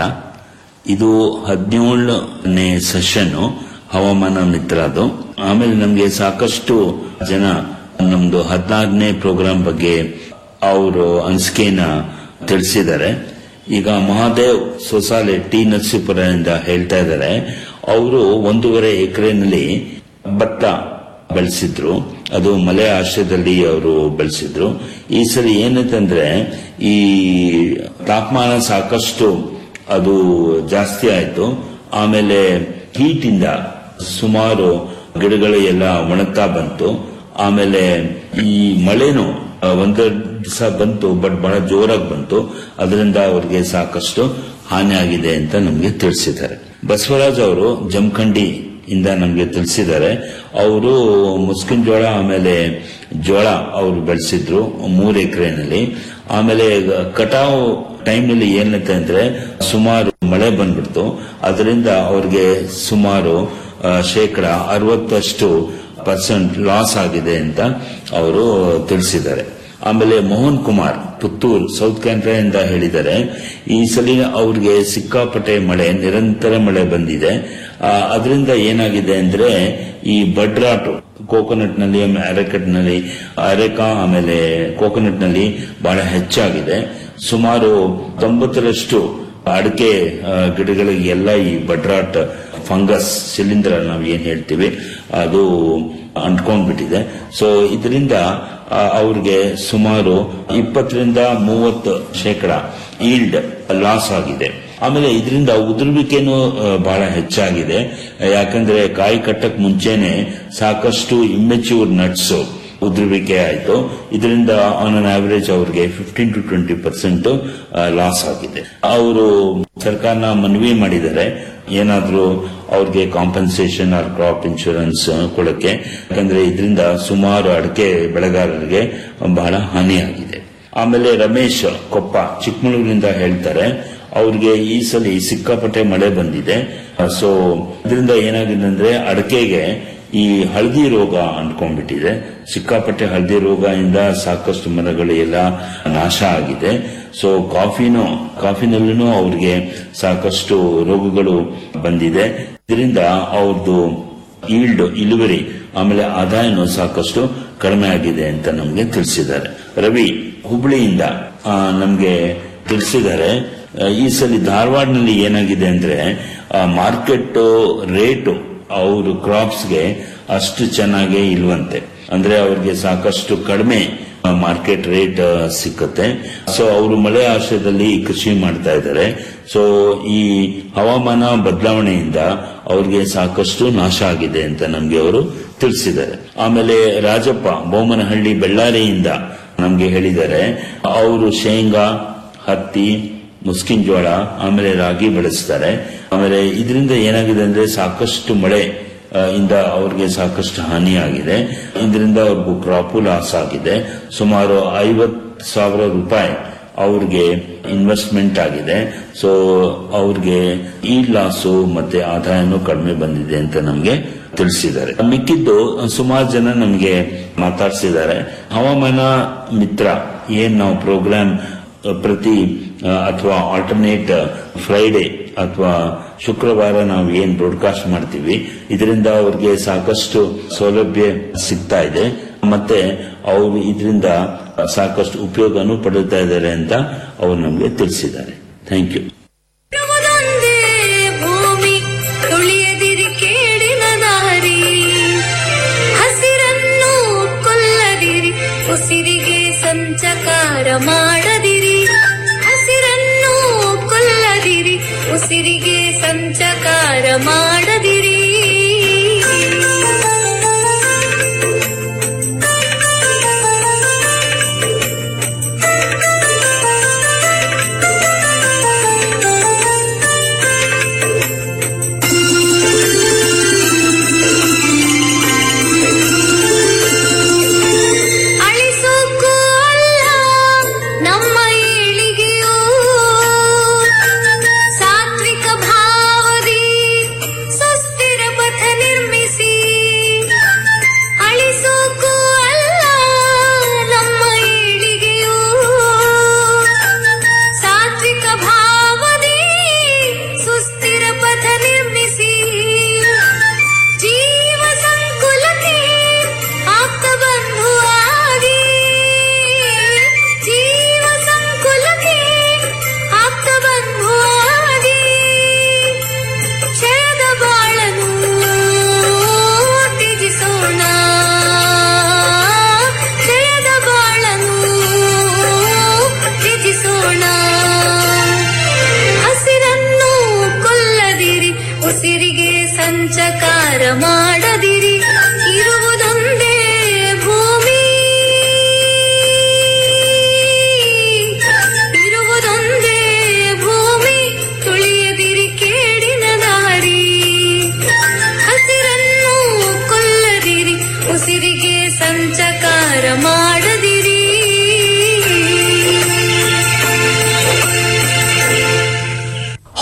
Speaker 10: ಇದು ಹದಿನೇಳನೇ ಸೆಷನ್ ಹವಾಮಾನ ಮಿತ್ರದು ಆಮೇಲೆ ನಮಗೆ ಸಾಕಷ್ಟು ಜನ ನಮ್ದು ಹದಿನಾರನೇ ಪ್ರೋಗ್ರಾಂ ಬಗ್ಗೆ ಅವರು ಅನಿಸಿಕೆನ ತಿಳಿಸಿದ್ದಾರೆ ಈಗ ಮಹಾದೇವ್ ಸೊಸಾಲೆ ಟಿ ನರಸೀಪುರದಿಂದ ಹೇಳ್ತಾ ಇದ್ದಾರೆ ಅವರು ಒಂದೂವರೆ ಎಕರೆನಲ್ಲಿ ಭತ್ತ ಬೆಳೆಸಿದ್ರು ಅದು ಮಲೆ ಆಶ್ರಯದಲ್ಲಿ ಅವರು ಬೆಳೆಸಿದ್ರು ಈ ಸರಿ ಏನಂತಂದ್ರೆ ಈ ತಾಪಮಾನ ಸಾಕಷ್ಟು ಅದು ಜಾಸ್ತಿ ಆಯ್ತು ಆಮೇಲೆ ಹೀಟ್ ಇಂದ ಸುಮಾರು ಗಿಡಗಳು ಎಲ್ಲ ಒಣಗ್ತಾ ಬಂತು ಆಮೇಲೆ ಈ ಮಳೆನು ಆ, ಒಂದೆರಡು ದಿವಸ ಬಂತು ಬಟ್ ಬಹಳ ಜೋರಾಗಿ ಬಂತು ಅದರಿಂದ ಅವ್ರಿಗೆ ಸಾಕಷ್ಟು ಹಾನಿ ಆಗಿದೆ ಅಂತ ನಮಗೆ ತಿಳಿಸಿದ್ದಾರೆ ಬಸವರಾಜ್ ಅವರು ಜಮಖಂಡಿ ಇಂದ ನಮಗೆ ತಿಳಿಸಿದ್ದಾರೆ ಅವರು ಮುಸ್ಕಿನ್ ಜೋಳ ಆಮೇಲೆ ಜೋಳ ಅವರು ಬೆಳೆಸಿದ್ರು ಮೂರು ಎಕರೆನಲ್ಲಿ ಆಮೇಲೆ ಕಟಾವು ಟೈಮ್ನಲ್ಲಿ ಏನತ್ತೆ ಅಂದ್ರೆ ಸುಮಾರು ಮಳೆ ಬಂದ್ಬಿಡ್ತು ಅದರಿಂದ ಅವ್ರಿಗೆ ಸುಮಾರು ಆ, ಶೇಕಡ ಅರವತ್ತಷ್ಟು ಪರ್ಸೆಂಟ್ ಲಾಸ್ ಆಗಿದೆ ಅಂತ ಅವರು ತಿಳಿಸಿದ್ದಾರೆ ಆಮೇಲೆ ಮೋಹನ್ ಕುಮಾರ್ ಪುತ್ತೂರ್ ಸೌತ್ ಕ್ಯಾನ್ರಾಯಿಂದ ಹೇಳಿದ್ದಾರೆ ಈ ಸಲ ಅವ್ರಿಗೆ ಸಿಕ್ಕಾಪಟ್ಟೆ ಮಳೆ ನಿರಂತರ ಮಳೆ ಬಂದಿದೆ ಅದರಿಂದ ಏನಾಗಿದೆ ಅಂದ್ರೆ ಈ ಬಡ್ರಾಟ್ ಕೋಕೋನಟ್ ನಲ್ಲಿ ಅರೆಕಟ್ ನಲ್ಲಿ ಅರೆಕಾ ಆಮೇಲೆ ಕೋಕೋನಟ್ ನಲ್ಲಿ ಬಹಳ ಹೆಚ್ಚಾಗಿದೆ ಸುಮಾರು ತೊಂಬತ್ತರಷ್ಟು ಅಡಿಕೆ ಆ, ಗಿಡಗಳಿಗೆಲ್ಲ ಈ ಬಡ್ರಾಟ್ ಫಂಗಸ್ ಶಿಲೀಂಧ್ರ ನಾವು ಏನ್ ಹೇಳ್ತೀವಿ ಅದು ಅಂಟ್ಕೊಂಡ್ಬಿಟ್ಟಿದೆ ಸೊ ಇದರಿಂದ ಆ, ಅವ್ರಿಗೆ ಸುಮಾರು ಇಪ್ಪತ್ತರಿಂದ ಮೂವತ್ತು ಶೇಕಡ ಈಲ್ಡ್ ಲಾಸ್ ಆಗಿದೆ ಆಮೇಲೆ ಇದರಿಂದ ಉದುರುವಿಕೆನೂ ಆ, ಬಹಳ ಹೆಚ್ಚಾಗಿದೆ ಯಾಕಂದ್ರೆ ಕಾಯಿ ಕಟ್ಟಕ್ ಮುಂಚೆನೆ ಸಾಕಷ್ಟು ಇಮ್ಮೆಚ್ಯೂರ್ ನಟ್ಸ್ ಉದುರುವಿಕೆ ಆಯಿತು ಇದರಿಂದ ಆನ್ ಅನ್ ಆವರೇಜ್ ಅವ್ರಿಗೆ fifteen to twenty percent loss ಆಗಿದೆ ಅವರು ಸರ್ಕಾರನ ಮನವಿ ಮಾಡಿದ್ದಾರೆ ಏನಾದ್ರೂ ಅವ್ರಿಗೆ ಕಾಂಪನ್ಸೇಷನ್ ಆರ್ ಕ್ರಾಪ್ ಇನ್ಶೂರೆನ್ಸ್ ಕೊಡಕ್ಕೆ ಯಾಕಂದ್ರೆ ಇದರಿಂದ ಸುಮಾರು ಅಡಿಕೆ ಬೆಳೆಗಾರರಿಗೆ ಬಹಳ ಹಾನಿಯಾಗಿದೆ ಆಮೇಲೆ ರಮೇಶ್ ಕೊಪ್ಪ ಚಿಕ್ಕಮಗಳೂರಿನಿಂದ ಹೇಳ್ತಾರೆ ಅವ್ರಿಗೆ ಈ ಸಲ ಸಿಕ್ಕಾಪಟ್ಟೆ ಮಳೆ ಬಂದಿದೆ ಸೊ ಇದರಿಂದ ಏನಾಗಿದೆ ಅಂದ್ರೆ ಅಡಿಕೆಗೆ ಈ ಹಳದಿ ರೋಗ ಅಂಟ್ಕೊಂಡ್ಬಿಟ್ಟಿದೆ ಸಿಕ್ಕಾಪಟ್ಟೆ ಹಳದಿ ರೋಗ ಇಂದ ಸಾಕಷ್ಟು ಮರಗಳು ಎಲ್ಲ ನಾಶ ಆಗಿದೆ ಸೊ ಕಾಫಿನೂ ಕಾಫಿನಲ್ಲೂ ಅವ್ರಿಗೆ ಸಾಕಷ್ಟು ರೋಗಗಳು ಬಂದಿದೆ ಇದರಿಂದ ಅವ್ರದ್ದು ಈಲ್ಡ್ ಇಳುವರಿ ಆಮೇಲೆ ಆದಾಯನೂ ಸಾಕಷ್ಟು ಕಡಿಮೆ ಆಗಿದೆ ಅಂತ ನಮಗೆ ತಿಳಿಸಿದ್ದಾರೆ ರವಿ ಹುಬ್ಳಿಯಿಂದ ಆ, ನಮ್ಗೆ ತಿಳಿಸಿದ್ದಾರೆ ಆ, ಈ ಸಲ ಧಾರವಾಡನಲ್ಲಿ ಏನಾಗಿದೆ ಅಂದ್ರೆ ಮಾರ್ಕೆಟ್ ರೇಟು ಅವರು ಕ್ರಾಪ್ಸ್ಗೆ ಅಷ್ಟು ಚೆನ್ನಾಗೇ ಇಲ್ವಂತೆ ಅಂದ್ರೆ ಅವ್ರಿಗೆ ಸಾಕಷ್ಟು ಕಡಿಮೆ ಮಾರ್ಕೆಟ್ ರೇಟ್ ಸಿಕ್ಕತ್ತೆ ಸೊ ಅವರು ಮಳೆ ಆಶ್ರಯದಲ್ಲಿ ಕೃಷಿ ಮಾಡ್ತಾ ಇದ್ದಾರೆ ಸೊ ಈ ಹವಾಮಾನ ಬದಲಾವಣೆಯಿಂದ ಅವ್ರಿಗೆ ಸಾಕಷ್ಟು ನಾಶ ಆಗಿದೆ ಅಂತ ನಮ್ಗೆ ಅವರು ತಿಳಿಸಿದ್ದಾರೆ ಆಮೇಲೆ ರಾಜಪ್ಪ ಬೊಮ್ಮನಹಳ್ಳಿ ಬೆಳ್ಳಾರಿಯಿಂದ ನಮ್ಗೆ ಹೇಳಿದ್ದಾರೆ ಅವರು ಶೇಂಗಾ ಹತ್ತಿ ಮುಸ್ಕಿನ್ ಜೋಳ ಆಮೇಲೆ ರಾಗಿ ಬೆಳೆಸ್ತಾರೆ ಆಮೇಲೆ ಇದರಿಂದ ಏನಾಗಿದೆ ಅಂದ್ರೆ ಸಾಕಷ್ಟು ಮಳೆ ಆ, ಇಂದ ಅವ್ರಿಗೆ ಸಾಕಷ್ಟು ಹಾನಿಯಾಗಿದೆ ಇದರಿಂದ ಅವ್ರಿಗೂ ಕ್ರಾಪು ಲಾಸ್ ಆಗಿದೆ ಸುಮಾರು ಐವತ್ ಸಾವಿರ ರೂಪಾಯಿ ಅವ್ರಿಗೆ ಇನ್ವೆಸ್ಟ್ಮೆಂಟ್ ಆಗಿದೆ ಸೊ ಅವ್ರಿಗೆ ಈ ಲಾಸು ಮತ್ತೆ ಆದಾಯನೂ ಕಡಿಮೆ ಬಂದಿದೆ ಅಂತ ನಮಗೆ ತಿಳಿಸಿದ್ದಾರೆ ಮಿಕ್ಕಿದ್ದು ಸುಮಾರು ಜನ ನಮಗೆ ಮಾತಾಡ್ಸಿದ್ದಾರೆ ಹವಾಮಾನ ಮಿತ್ರ ಏನ್ ನಾವು ಪ್ರೋಗ್ರಾಮ್ ಪ್ರತಿ ಅಥವಾ ಆಲ್ಟರ್ನೇಟ್ ಫ್ರೈಡೆ ಅಥವಾ ಶುಕ್ರವಾರ ನಾವು ಏನ್ ಬ್ರಾಡ್ಕಾಸ್ಟ್ ಮಾಡ್ತೀವಿ ಇದರಿಂದ ಅವ್ರಿಗೆ ಸಾಕಷ್ಟು ಸೌಲಭ್ಯ ಸಿಗ್ತಾ ಇದೆ ಮತ್ತೆ ಅವರು ಇದರಿಂದ ಸಾಕಷ್ಟು ಉಪಯೋಗನೂ ಪಡುತ್ತಾ ಇದ್ದಾರೆ ಅಂತ ಅವರು ನಮಗೆ ತಿಳಿಸಿದ್ದಾರೆ ಥ್ಯಾಂಕ್ ಯು
Speaker 2: ಇರುವುದೊಂದೇ ಭೂಮಿ ತುಳಿಯದಿರಿ ಕೇಡಿನ ದಾರಿ ಹಸಿರನ್ನು ಕೊಲ್ಲದಿರಿ ಉಸಿರಿಗೆ ಸಂಚಕಾರ ಮಾಡದಿರಿ ಹಸಿರನ್ನು ಕೊಲ್ಲದಿರಿ ಉಸಿರಿಗೆ ಸಂಚಕಾರ ಮಾಡದಿರಿ ಅಳಿಸೋಕ್ಕೂ ಅಲ್ಲ ನಮ್ಮ ಏಳಿಗೆಯೂ ಸಾತ್ವಿಕ ಭಾವದಿ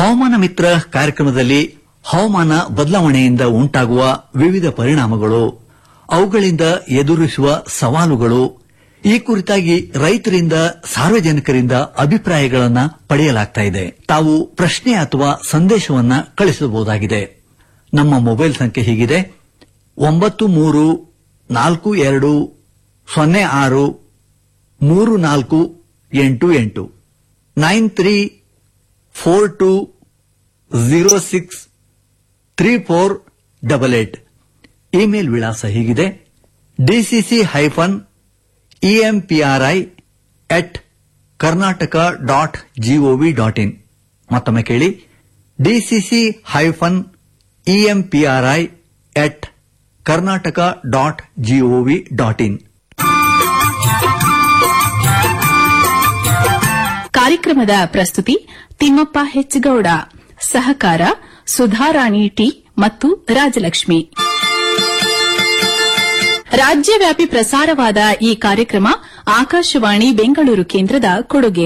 Speaker 7: ಹವಾಮಾನ ಮಿತ್ರ ಕಾರ್ಯಕ್ರಮದಲ್ಲಿ ಹವಾಮಾನ ಬದಲಾವಣೆಯಿಂದ ಉಂಟಾಗುವ ವಿವಿಧ ಪರಿಣಾಮಗಳು ಅವುಗಳಿಂದ ಎದುರಿಸುವ ಸವಾಲುಗಳು ಈ ಕುರಿತಾಗಿ ರೈತರಿಂದ ಸಾರ್ವಜನಿಕರಿಂದ ಅಭಿಪ್ರಾಯಗಳನ್ನು ಪಡೆಯಲಾಗ್ತಾ ಇದೆ ತಾವು ಪ್ರಶ್ನೆ ಅಥವಾ ಸಂದೇಶವನ್ನ ಕಳಿಸಬಹುದಾಗಿದೆ ನಮ್ಮ ಮೊಬೈಲ್ ಸಂಖ್ಯೆ ಹೀಗಿದೆ ಒಂಬತ್ತು ಮೂರು ನಾಲ್ಕು ಎರಡು ಸೊನ್ನೆ ಆರು ಮೂರು ನಾಲ್ಕು ಎಂಟು ಎಂಟು nine three four two zero six three four double eight email ವಿಳಾಸ ಹೀಗಿದೆ DCC hyphen EMPRI at Karnataka dot GOV dot in ಮತ್ತೊಮ್ಮೆ ಕೇಳಿ DCC hyphen EMPRI at Karnataka dot GOV dot in
Speaker 6: ಕಾರ್ಯಕ್ರಮದ ಪ್ರಸ್ತುತಿ ತಿಮ್ಮಪ್ಪ ಹೆಚ್ಚಗೌಡ ಸಹಕಾರ ಸುಧಾರಾಣಿ ಟಿ ಮತ್ತು ರಾಜಲಕ್ಷ್ಮಿ ರಾಜ್ಯವ್ಯಾಪಿ ಪ್ರಸಾರವಾದ ಈ ಕಾರ್ಯಕ್ರಮ ಆಕಾಶವಾಣಿ ಬೆಂಗಳೂರು ಕೇಂದ್ರದ ಕೊಡುಗೆ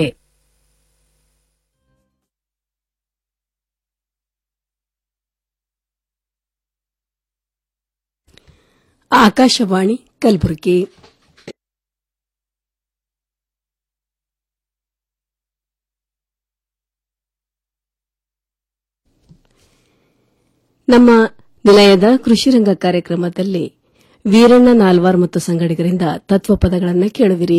Speaker 11: ಆಕಾಶವಾಣಿ ಕಲಬುರಗಿ ನಮ್ಮ ನಿಲಯದ ಕೃಷಿರಂಗ ಕಾರ್ಯಕ್ರಮದಲ್ಲಿ ವೀರಣ್ಣ ನಾಲ್ವಾರ್ ಮತ್ತು ಸಂಗಡಿಗರಿಂದ ತತ್ವಪದಗಳನ್ನು ಕೇಳುವಿರಿ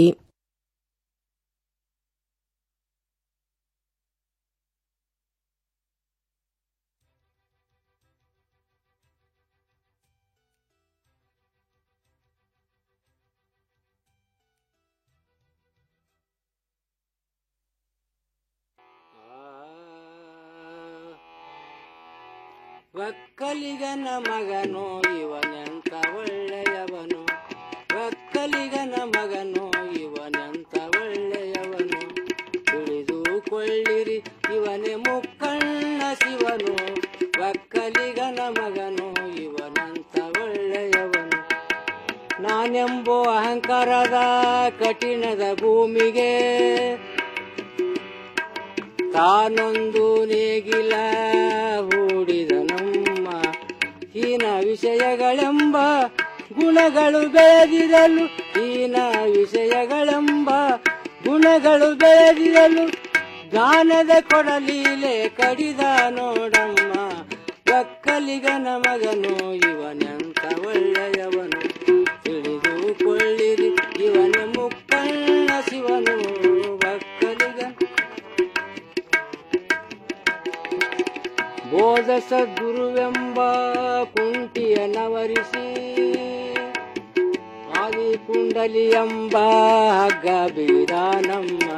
Speaker 12: ಒಕ್ಕಲಿಗನ ಮಗನು ಇವನೆಂತ ಒಳ್ಳೆಯವನು ಒಕ್ಕಲಿಗನ ಮಗನು ಇವನೆಂತ ಒಳ್ಳೆಯವನು ತಿಳಿದುಕೊಳ್ಳಿರಿ ಇವನೇ ಮುಕ್ಕಣ್ಣ ಶಿವನು ಒಕ್ಕಲಿಗನ ಮಗನು ಇವನಂತ ಒಳ್ಳೆಯವನು ನಾನೆಂಬೋ ಅಹಂಕಾರದ ಕಠಿಣದ ಭೂಮಿಗೆ ತಾನೊಂದು ನೇಗಿಲ ಹೂಡಿದ ನಮ್ಮ ಹೀನ ವಿಷಯಗಳೆಂಬ ಗುಣಗಳು ಬೆಳೆದಿರಲು ಹೀನ ವಿಷಯಗಳೆಂಬ ಗುಣಗಳು ಬೆಳೆದಿರಲು ಜ್ಞಾನದ ಕೊಡಲೀಲೆ ಕಡಿದ ನೋಡಮ್ಮ ಒಕ್ಕಲಿಗನ ಮಗನು ಇವನೆಂತ ಒಳ್ಳೆಯವನು ತಿಳಿದುಕೊಳ್ಳಿರಿ ಇವನ ಮುಕ್ಕಣ್ಣ ಶಿವನು ಒಕ್ಕಲಿಗ ಬೋಧ ಸದ್ಗುರುವೆಂಬ ಕುಂಟಿಯ ನವರಿಸಿ ಆದಿ ಕುಂಡಲಿ ಎಂಬ ಹಗ್ಗ ಬೀರಾನಮ್ಮ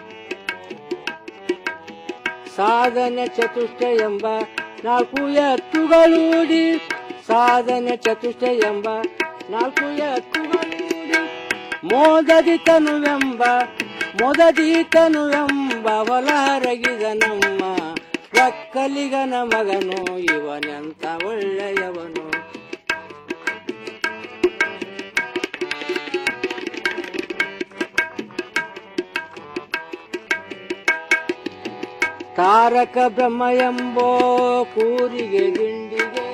Speaker 12: ಸಾಧನ ಚತುಷ್ಟ ಎಂಬ ನಾಲ್ಕು ಎತ್ತುಗಳೂಡಿ ಸಾಧನ ಚತುಷ್ಟ ಎಂಬ ನಾಲ್ಕು ಎತ್ತುಗಳೂಡಿ ಮೋದದಿ ತನುವೆಂಬ ಮೊದದಿ ತನುವೆಂಬ ಹೊಲ ಹರಗಿದ ನಮ್ಮ ಒಕ್ಕಲಿಗನ ಮಗನು ಇವನೆಂತ ಒಳ್ಳೆಯವನು ತಾರಕ ಬ್ರಹ್ಮ ಎಂಬೋ ಕೂರಿಗೆ ದಿಂಡಿಗೆ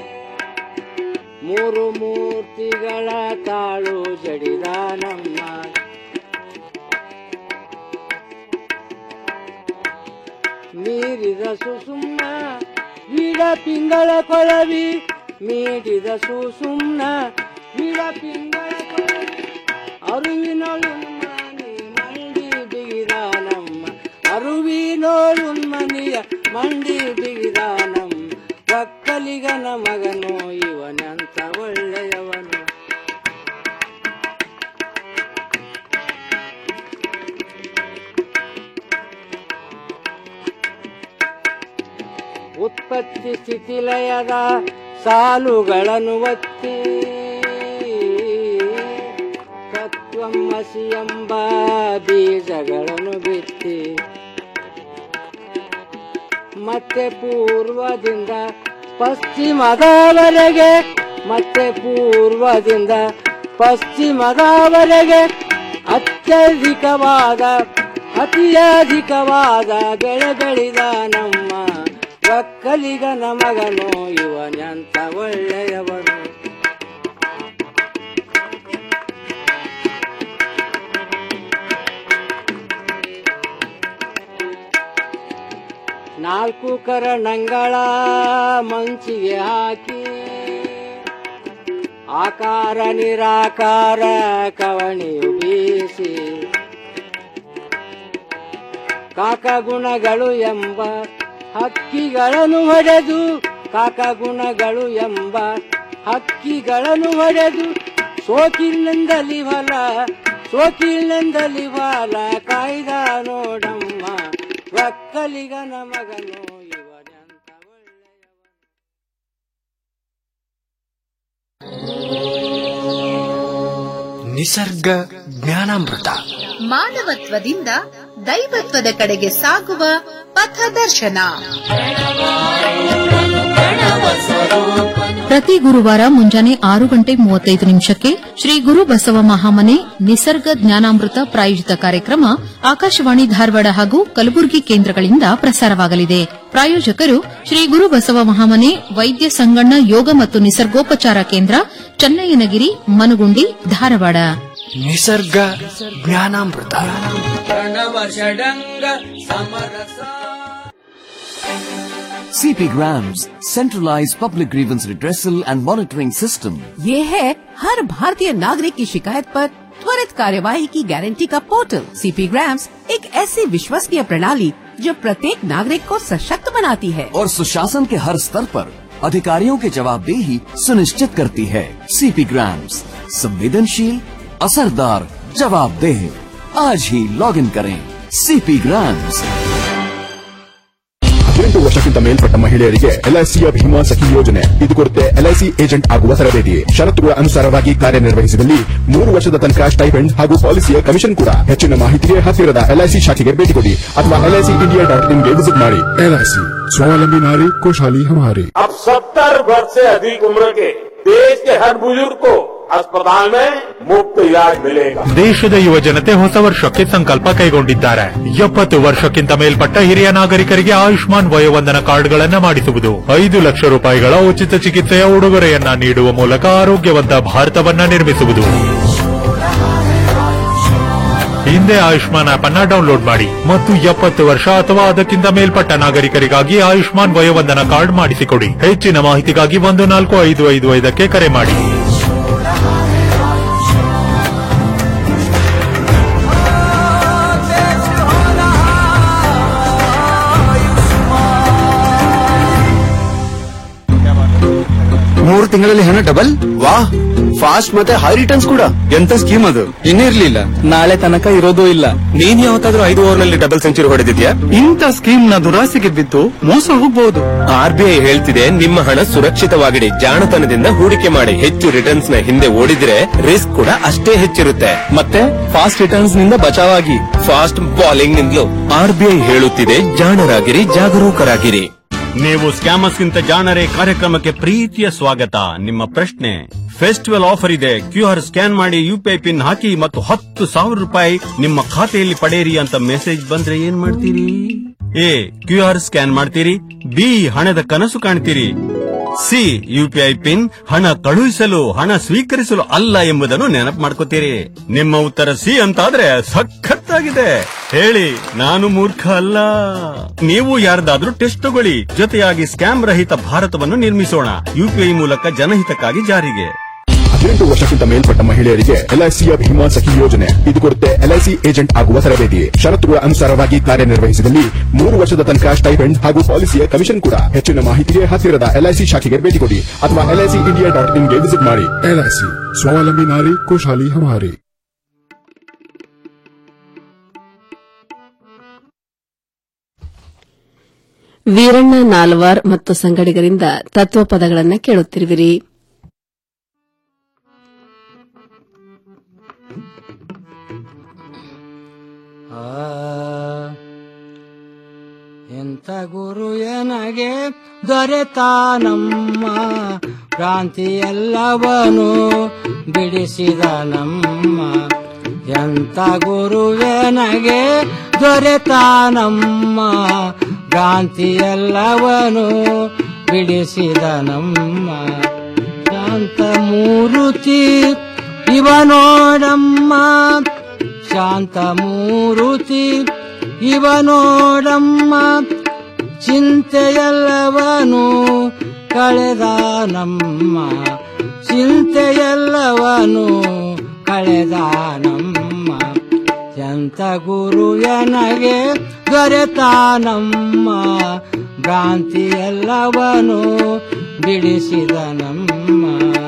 Speaker 12: ಮೂರು ಮೂರ್ತಿಗಳ ತಾಳು ಜಡಿದ ನಮ್ಮ ಮೀರಿದ ಸುಸುಮ್ನ ವೀಡ ಪಿಂಗಳ ಕೊಳವಿ ಮೀರಿದ ಸುಸುಮ್ನ ವೀಡ ಪಿಂಗಳ ಕೊಳವಿ ಅರುವಿನೊಳು ಮನೆ ಮಂಡಿ ಬಿಗಿದ ನಮ್ಮ ಅರುವಿನೋಳು ಮನೆಯ ಮಂಡಿ ಬಿಗಿದ ನಮ್ಮ ಒಕ್ಕಲಿಗನ ಮಗನು ಇವನಂತ ಒಳ್ಳೆಯವನು ಉತ್ಪತ್ತಿ ಸ್ಥಿತಿಲಯದ ಸಾಲುಗಳನ್ನು ಒತ್ತಿ ತತ್ವಮಸಿ ಎಂಬ ಬೀಜಗಳನ್ನು ಬಿತ್ತಿ ಮತ್ತೆ ಪೂರ್ವದಿಂದ ಪಶ್ಚಿಮದವರೆಗೆ ಮತ್ತೆ ಪೂರ್ವದಿಂದ ಪಶ್ಚಿಮದವರೆಗೆ ಅತ್ಯಧಿಕವಾದ ಅತಿ ಅಧಿಕವಾದ ಬೆಳೆ ಬೆಳೆದ ನಮ್ಮ ಒಕ್ಕಲಿಗನ ಮಗನು ಇವನೆಂತ ಒಳ್ಳೆಯವನು ನಾಲ್ಕು ಕರಣಂಗಳ ಮಂಚಿಗೆ ಹಾಕಿ ಆಕಾರ ನಿರಾಕಾರ ಕವಣಿಯು ಬೀಸಿ ಕಾಕಗುಣಗಳು ಎಂಬ ಹಕ್ಕಿಗಳನ್ನು ಹೊಡೆದು ಕಾಕಗುಣಗಳು ಎಂಬ ಹಕ್ಕಿಗಳನ್ನು ಹೊಡೆದು ಸೋಕಿಲ್ಲಂದಲಿ ಹೊಲ ಸೋಕಿಲ್ಲಂದಲಿ ಹೊಲ ಕಾಯ್ದ ನೋಡಮ್ಮ ಒಕ್ಕಲಿಗನ ಮಗನು ಇವನೆಂತ
Speaker 13: ನಿಸರ್ಗ ಜ್ಞಾನಾಮೃತ
Speaker 14: ಮಾನವತ್ವದಿಂದ ದೈವತ್ವದ ಕಡೆಗೆ ಸಾಗುವ ಪಥದರ್ಶನ
Speaker 15: ಪ್ರತಿ ಗುರುವಾರ ಮುಂಜಾನೆ ಆರು ಗಂಟೆ ಮೂವತ್ತೈದು ನಿಮಿಷಕ್ಕೆ ಶ್ರೀ ಗುರು ಬಸವ ಮಹಾಮನೆ ನಿಸರ್ಗ ಜ್ಞಾನಾಮೃತ ಪ್ರಾಯೋಜಿತ ಕಾರ್ಯಕ್ರಮ ಆಕಾಶವಾಣಿ ಧಾರವಾಡ ಹಾಗೂ ಕಲಬುರಗಿ ಕೇಂದ್ರಗಳಿಂದ ಪ್ರಸಾರವಾಗಲಿದೆ ಪ್ರಾಯೋಜಕರು ಶ್ರೀ ಗುರು ಬಸವ ಮಹಾಮನೆ ವೈದ್ಯ ಸಂಗಣ್ಣ ಯೋಗ ಮತ್ತು ನಿಸರ್ಗೋಪಚಾರ ಕೇಂದ್ರ ಚನ್ನಯ್ಯನಗಿರಿ ಮನುಗುಂಡಿ ಧಾರವಾಡ
Speaker 13: ನಿಸರ್ಗ ಜ್ಞಾನಾಮೃತ
Speaker 12: ಪ್ರಣವ ಷಡಂಗ ಸಮರಸ
Speaker 16: CP Grams, centralized public grievance redressal and monitoring system.
Speaker 17: ये है हर भारतीय नागरिक की शिकायत पर त्वरित कार्यवाही की गारंटी का पोर्टल सीपी ग्राम्स एक ऐसी विश्वसनीय प्रणाली जो प्रत्येक नागरिक को सशक्त बनाती है
Speaker 16: और सुशासन के हर स्तर पर अधिकारियों की जवाबदेही सुनिश्चित करती है सीपी ग्राम्स संवेदनशील असरदार जवाबदेह आज ही लॉग इन करें सीपी ग्राम्स
Speaker 18: ಹದಿನೆಂಟು ವರ್ಷಕ್ಕಿಂತ ಮೇಲ್ಪಟ್ಟ ಮಹಿಳೆಯರಿಗೆ ಎಲ್ಐಸಿಯ ಭೀಮಾ ಸಖಿ ಯೋಜನೆ ಇದು ಕೊಡುತ್ತೆ ಎಲ್ಐಸಿ ಏಜೆಂಟ್ ಆಗುವ ತರಬೇತಿ ಷರತ್ತುಗಳ ಅನುಸಾರವಾಗಿ ಕಾರ್ಯನಿರ್ವಹಿಸಿದಲ್ಲಿ ಮೂರು ವರ್ಷದ ತನಕ ಸ್ಟೈಪೆಂಡ್ ಹಾಗೂ ಪಾಲಿಸಿಯ ಕಮಿಷನ್ ಕೂಡ ಹೆಚ್ಚಿನ ಮಾಹಿತಿಗೆ ಹತ್ತಿರದ ಎಲ್ಐಸಿ ಶಾಖೆಗೆ ಭೇಟಿ ಕೊಡಿ ಅಥವಾ ಎಲ್ಐಸಿ ಇಂಡಿಯಾ ಡಾಟ್ ಇನ್ಗೆ ವಿಸಿಟ್ ಮಾಡಿ ಎಲ್ಐಸಿ ಸ್ವಾವಲಂಬಿ ನಾರಿ खुशहाली हमारी
Speaker 19: अब सत्तर वर्ष से अधिक उम्र के देश के हर बुजुर्ग को अस्पताल में मुफ्त इलाज मिलेगा
Speaker 20: ದೇಶದ ಯುವ ಜನತೆ ಹೊಸ ವರ್ಷಕ್ಕೆ ಸಂಕಲ್ಪ ಕೈಗೊಂಡಿದ್ದಾರೆ ಎಪ್ಪತ್ತು ವರ್ಷಕ್ಕಿಂತ ಮೇಲ್ಪಟ್ಟ ಹಿರಿಯ ನಾಗರಿಕರಿಗೆ ಆಯುಷ್ಮಾನ್ ವಯೋವಂದನ ಕಾರ್ಡ್ಗಳನ್ನ ಮಾಡಿಸುವುದು ಐದು ಲಕ್ಷ ರೂಪಾಯಿಗಳ ಉಚಿತ ಚಿಕಿತ್ಸೆಯ ಉಡುಗೊರೆಯನ್ನ ನೀಡುವ ಮೂಲಕ ಆರೋಗ್ಯವಂತ ಭಾರತವನ್ನ ನಿರ್ಮಿಸುವುದು ಹಿಂದೆ ಆಯುಷ್ಮಾನ್ ಆಪ್ ಅನ್ನ ಡೌನ್ಲೋಡ್ ಮಾಡಿ ಮತ್ತು ಎಪ್ಪತ್ತು ವರ್ಷ ಅಥವಾ ಅದಕ್ಕಿಂತ ಮೇಲ್ಪಟ್ಟ ನಾಗರಿಕರಿಗಾಗಿ ಆಯುಷ್ಮಾನ್ ವಯೋವಂದನ ಕಾರ್ಡ್ ಮಾಡಿಸಿಕೊಡಿ ಹೆಚ್ಚಿನ ಮಾಹಿತಿಗಾಗಿ ಒಂದು ನಾಲ್ಕು ಐದು ಐದು ಐದಕ್ಕೆ ಕರೆ ಮಾಡಿ
Speaker 21: ಮೂರು ತಿಂಗಳಲ್ಲಿ ಹಣ ಡಬಲ್ ವಾ ಫಾಸ್ಟ್ ಮತ್ತೆ ಹೈ ರಿಟರ್ನ್ಸ್ ಕೂಡ ಎಂತ ಸ್ಕೀಮ್ ಅದು ಇನ್ನಿರ್ಲಿಲ್ಲ ನಾಳೆ ತನಕ ಇರೋದು ಇಲ್ಲ ನೀನ್ ಯಾವತ್ತಾದ್ರೂ ಐದು ಓವರ್ ನಲ್ಲಿ ಡಬಲ್ ಸೆಂಚುರಿ ಹೊಡೆದಿದ್ಯಾ ಇಂಥ ಸ್ಕೀಮ್ ನ ದುರಾಸೆಗೆ ಬಿದ್ದು ಮೋಸ ಹೋಗಬಹುದು ಆರ್ ಬಿ ಐ ಹೇಳ್ತಿದೆ ನಿಮ್ಮ ಹಣ ಸುರಕ್ಷಿತವಾಗಿಡಿ ಜಾಣತನದಿಂದ ಹೂಡಿಕೆ ಮಾಡಿ ಹೆಚ್ಚು ರಿಟರ್ನ್ಸ್ ನ ಹಿಂದೆ ಓಡಿದ್ರೆ ರಿಸ್ಕ್ ಕೂಡ ಅಷ್ಟೇ ಹೆಚ್ಚಿರುತ್ತೆ ಮತ್ತೆ ಫಾಸ್ಟ್ ರಿಟರ್ನ್ಸ್ ನಿಂದ ಬಚಾವಾಗಿ ಫಾಸ್ಟ್ ಬಾಲಿಂಗ್ ನಿಂದಲೂ ಆರ್ ಬಿ ಐ ಹೇಳುತ್ತಿದೆ ಜಾಣರಾಗಿರಿ ಜಾಗರೂಕರಾಗಿರಿ
Speaker 22: ನೀವು ಸ್ಕ್ಯಾಮರ್ಸ್ ಗಿಂತ ಜಾಣರೇ ಕಾರ್ಯಕ್ರಮಕ್ಕೆ ಪ್ರೀತಿಯ ಸ್ವಾಗತ ನಿಮ್ಮ ಪ್ರಶ್ನೆ ಫೆಸ್ಟಿವಲ್ ಆಫರ್ ಇದೆ ಕ್ಯೂ ಆರ್ ಸ್ಕ್ಯಾನ್ ಮಾಡಿ ಯುಪಿಐ ಪಿನ್ ಹಾಕಿ ಮತ್ತು ಹತ್ತು ಸಾವಿರ ರೂಪಾಯಿ ನಿಮ್ಮ ಖಾತೆಯಲ್ಲಿ ಪಡೆಯಿರಿ ಅಂತ ಮೆಸೇಜ್ ಬಂದ್ರೆ ಏನ್ ಮಾಡ್ತೀರಿ ಎ ಕ್ಯೂ ಆರ್ ಸ್ಕ್ಯಾನ್ ಮಾಡ್ತೀರಿ ಬಿ ಹಣದ ಕನಸು ಕಾಣ್ತೀರಿ ಸಿ ಯುಪಿಐ ಪಿನ್ ಹಣ ಕಳುಹಿಸಲು ಹಣ ಸ್ವೀಕರಿಸಲು ಅಲ್ಲ ಎಂಬುದನ್ನು ನೆನಪು ಮಾಡ್ಕೋತೀರಿ ನಿಮ್ಮ ಉತ್ತರ ಸಿ ಅಂತಾದ್ರೆ ಸಖತ್ತಾಗಿದೆ ಹೇಳಿ ನಾನು ಮೂರ್ಖ ಅಲ್ಲ ನೀವು ಯಾರ್ದಾದ್ರೂ ಟೆಸ್ಟ್ ತಗೊಳ್ಳಿ ಜೊತೆಯಾಗಿ ಸ್ಕ್ಯಾಮ್ ರಹಿತ ಭಾರತವನ್ನು ನಿರ್ಮಿಸೋಣ ಯುಪಿಐ ಮೂಲಕ ಜನಹಿತಕ್ಕಾಗಿ ಜಾರಿಗೆ
Speaker 18: ಹದಿನೆಂಟು ವರ್ಷಕ್ಕಿಂತ ಮೇಲ್ಪಟ್ಟ ಮಹಿಳೆಯರಿಗೆ ಎಲ್ಐಸಿಯ ಭೀಮಾ ಸಖಿ ಯೋಜನೆ ಇದು ಕೊಡುತ್ತೆ ಎಲ್ಐಸಿ ಏಜೆಂಟ್ ಆಗುವ ತರಬೇತಿ ಷರತ್ತುಗಳ ಅನುಸಾರವಾಗಿ ಕಾರ್ಯನಿರ್ವಹಿಸಿದಲ್ಲಿ ಮೂರು ವರ್ಷದ ತನಕ ಸ್ಟೈಪೆಂಡ್ ಹಾಗೂ ಪಾಲಿಸಿಯ ಕಮಿಷನ್ ಕೂಡ ಹೆಚ್ಚಿನ ಮಾಹಿತಿಗೆ ಹತ್ತಿರದ ಎಲ್ಐಸಿ ಶಾಖೆಗೆ ಭೇಟಿ ಕೊಡಿ ಅಥವಾ ಎಲ್ಐಸಿ ಇಂಡಿಯಾ ಡಾಟ್ ಇನ್ಗೆ ವಿಸಿಟ್ ಮಾಡಿ ಎಲ್ಐಸಿ ಸ್ವಾವಲಂಬಿ ನಾರಿ ಖುಷಹಾಲಿ ಹಮಾರಿ
Speaker 11: ವೀರಣ್ಣ ನಾಲ್ವಾರ್ ಮತ್ತು ಸಂಗಡಿಗರಿಂದ ತತ್ವಪದಗಳನ್ನ ಕೇಳುತ್ತಿರುವಿರಿ
Speaker 12: ಎಂತ ಗುರು ಎನಗೆ ದೊರೆತ ನಮ್ಮ ಕ್ರಾಂತಿ ಎಲ್ಲವನು ಬಿಡಿಸಿದ ನಮ್ಮ ಎಂತ ಗುರುವೆನಗೆ ದೊರೆತ ನಮ್ಮ ಭ್ರಾಂತಿಯೆಲ್ಲವನು ಬಿಡಿಸಿದ ನಮ್ಮ ಶಾಂತ ಮೂರುತಿ ಇವನೋಡಮ್ಮ ಶಾಂತ ಮೂರುತಿ ಇವನೋಡಮ್ಮ ಚಿಂತೆಯೆಲ್ಲವನು ಕಳೆದ ನಮ್ಮ ಚಿಂತೆಯೆಲ್ಲವನು ಕಳೆದ ನಮ್ಮ ಸಂತ ಗುರು ಎನಗೆ ದೊರೆತ ನಮ್ಮ ಭ್ರಾಂತಿಯೆಲ್ಲವನು ಬಿಡಿಸಿದ ನಮ್ಮ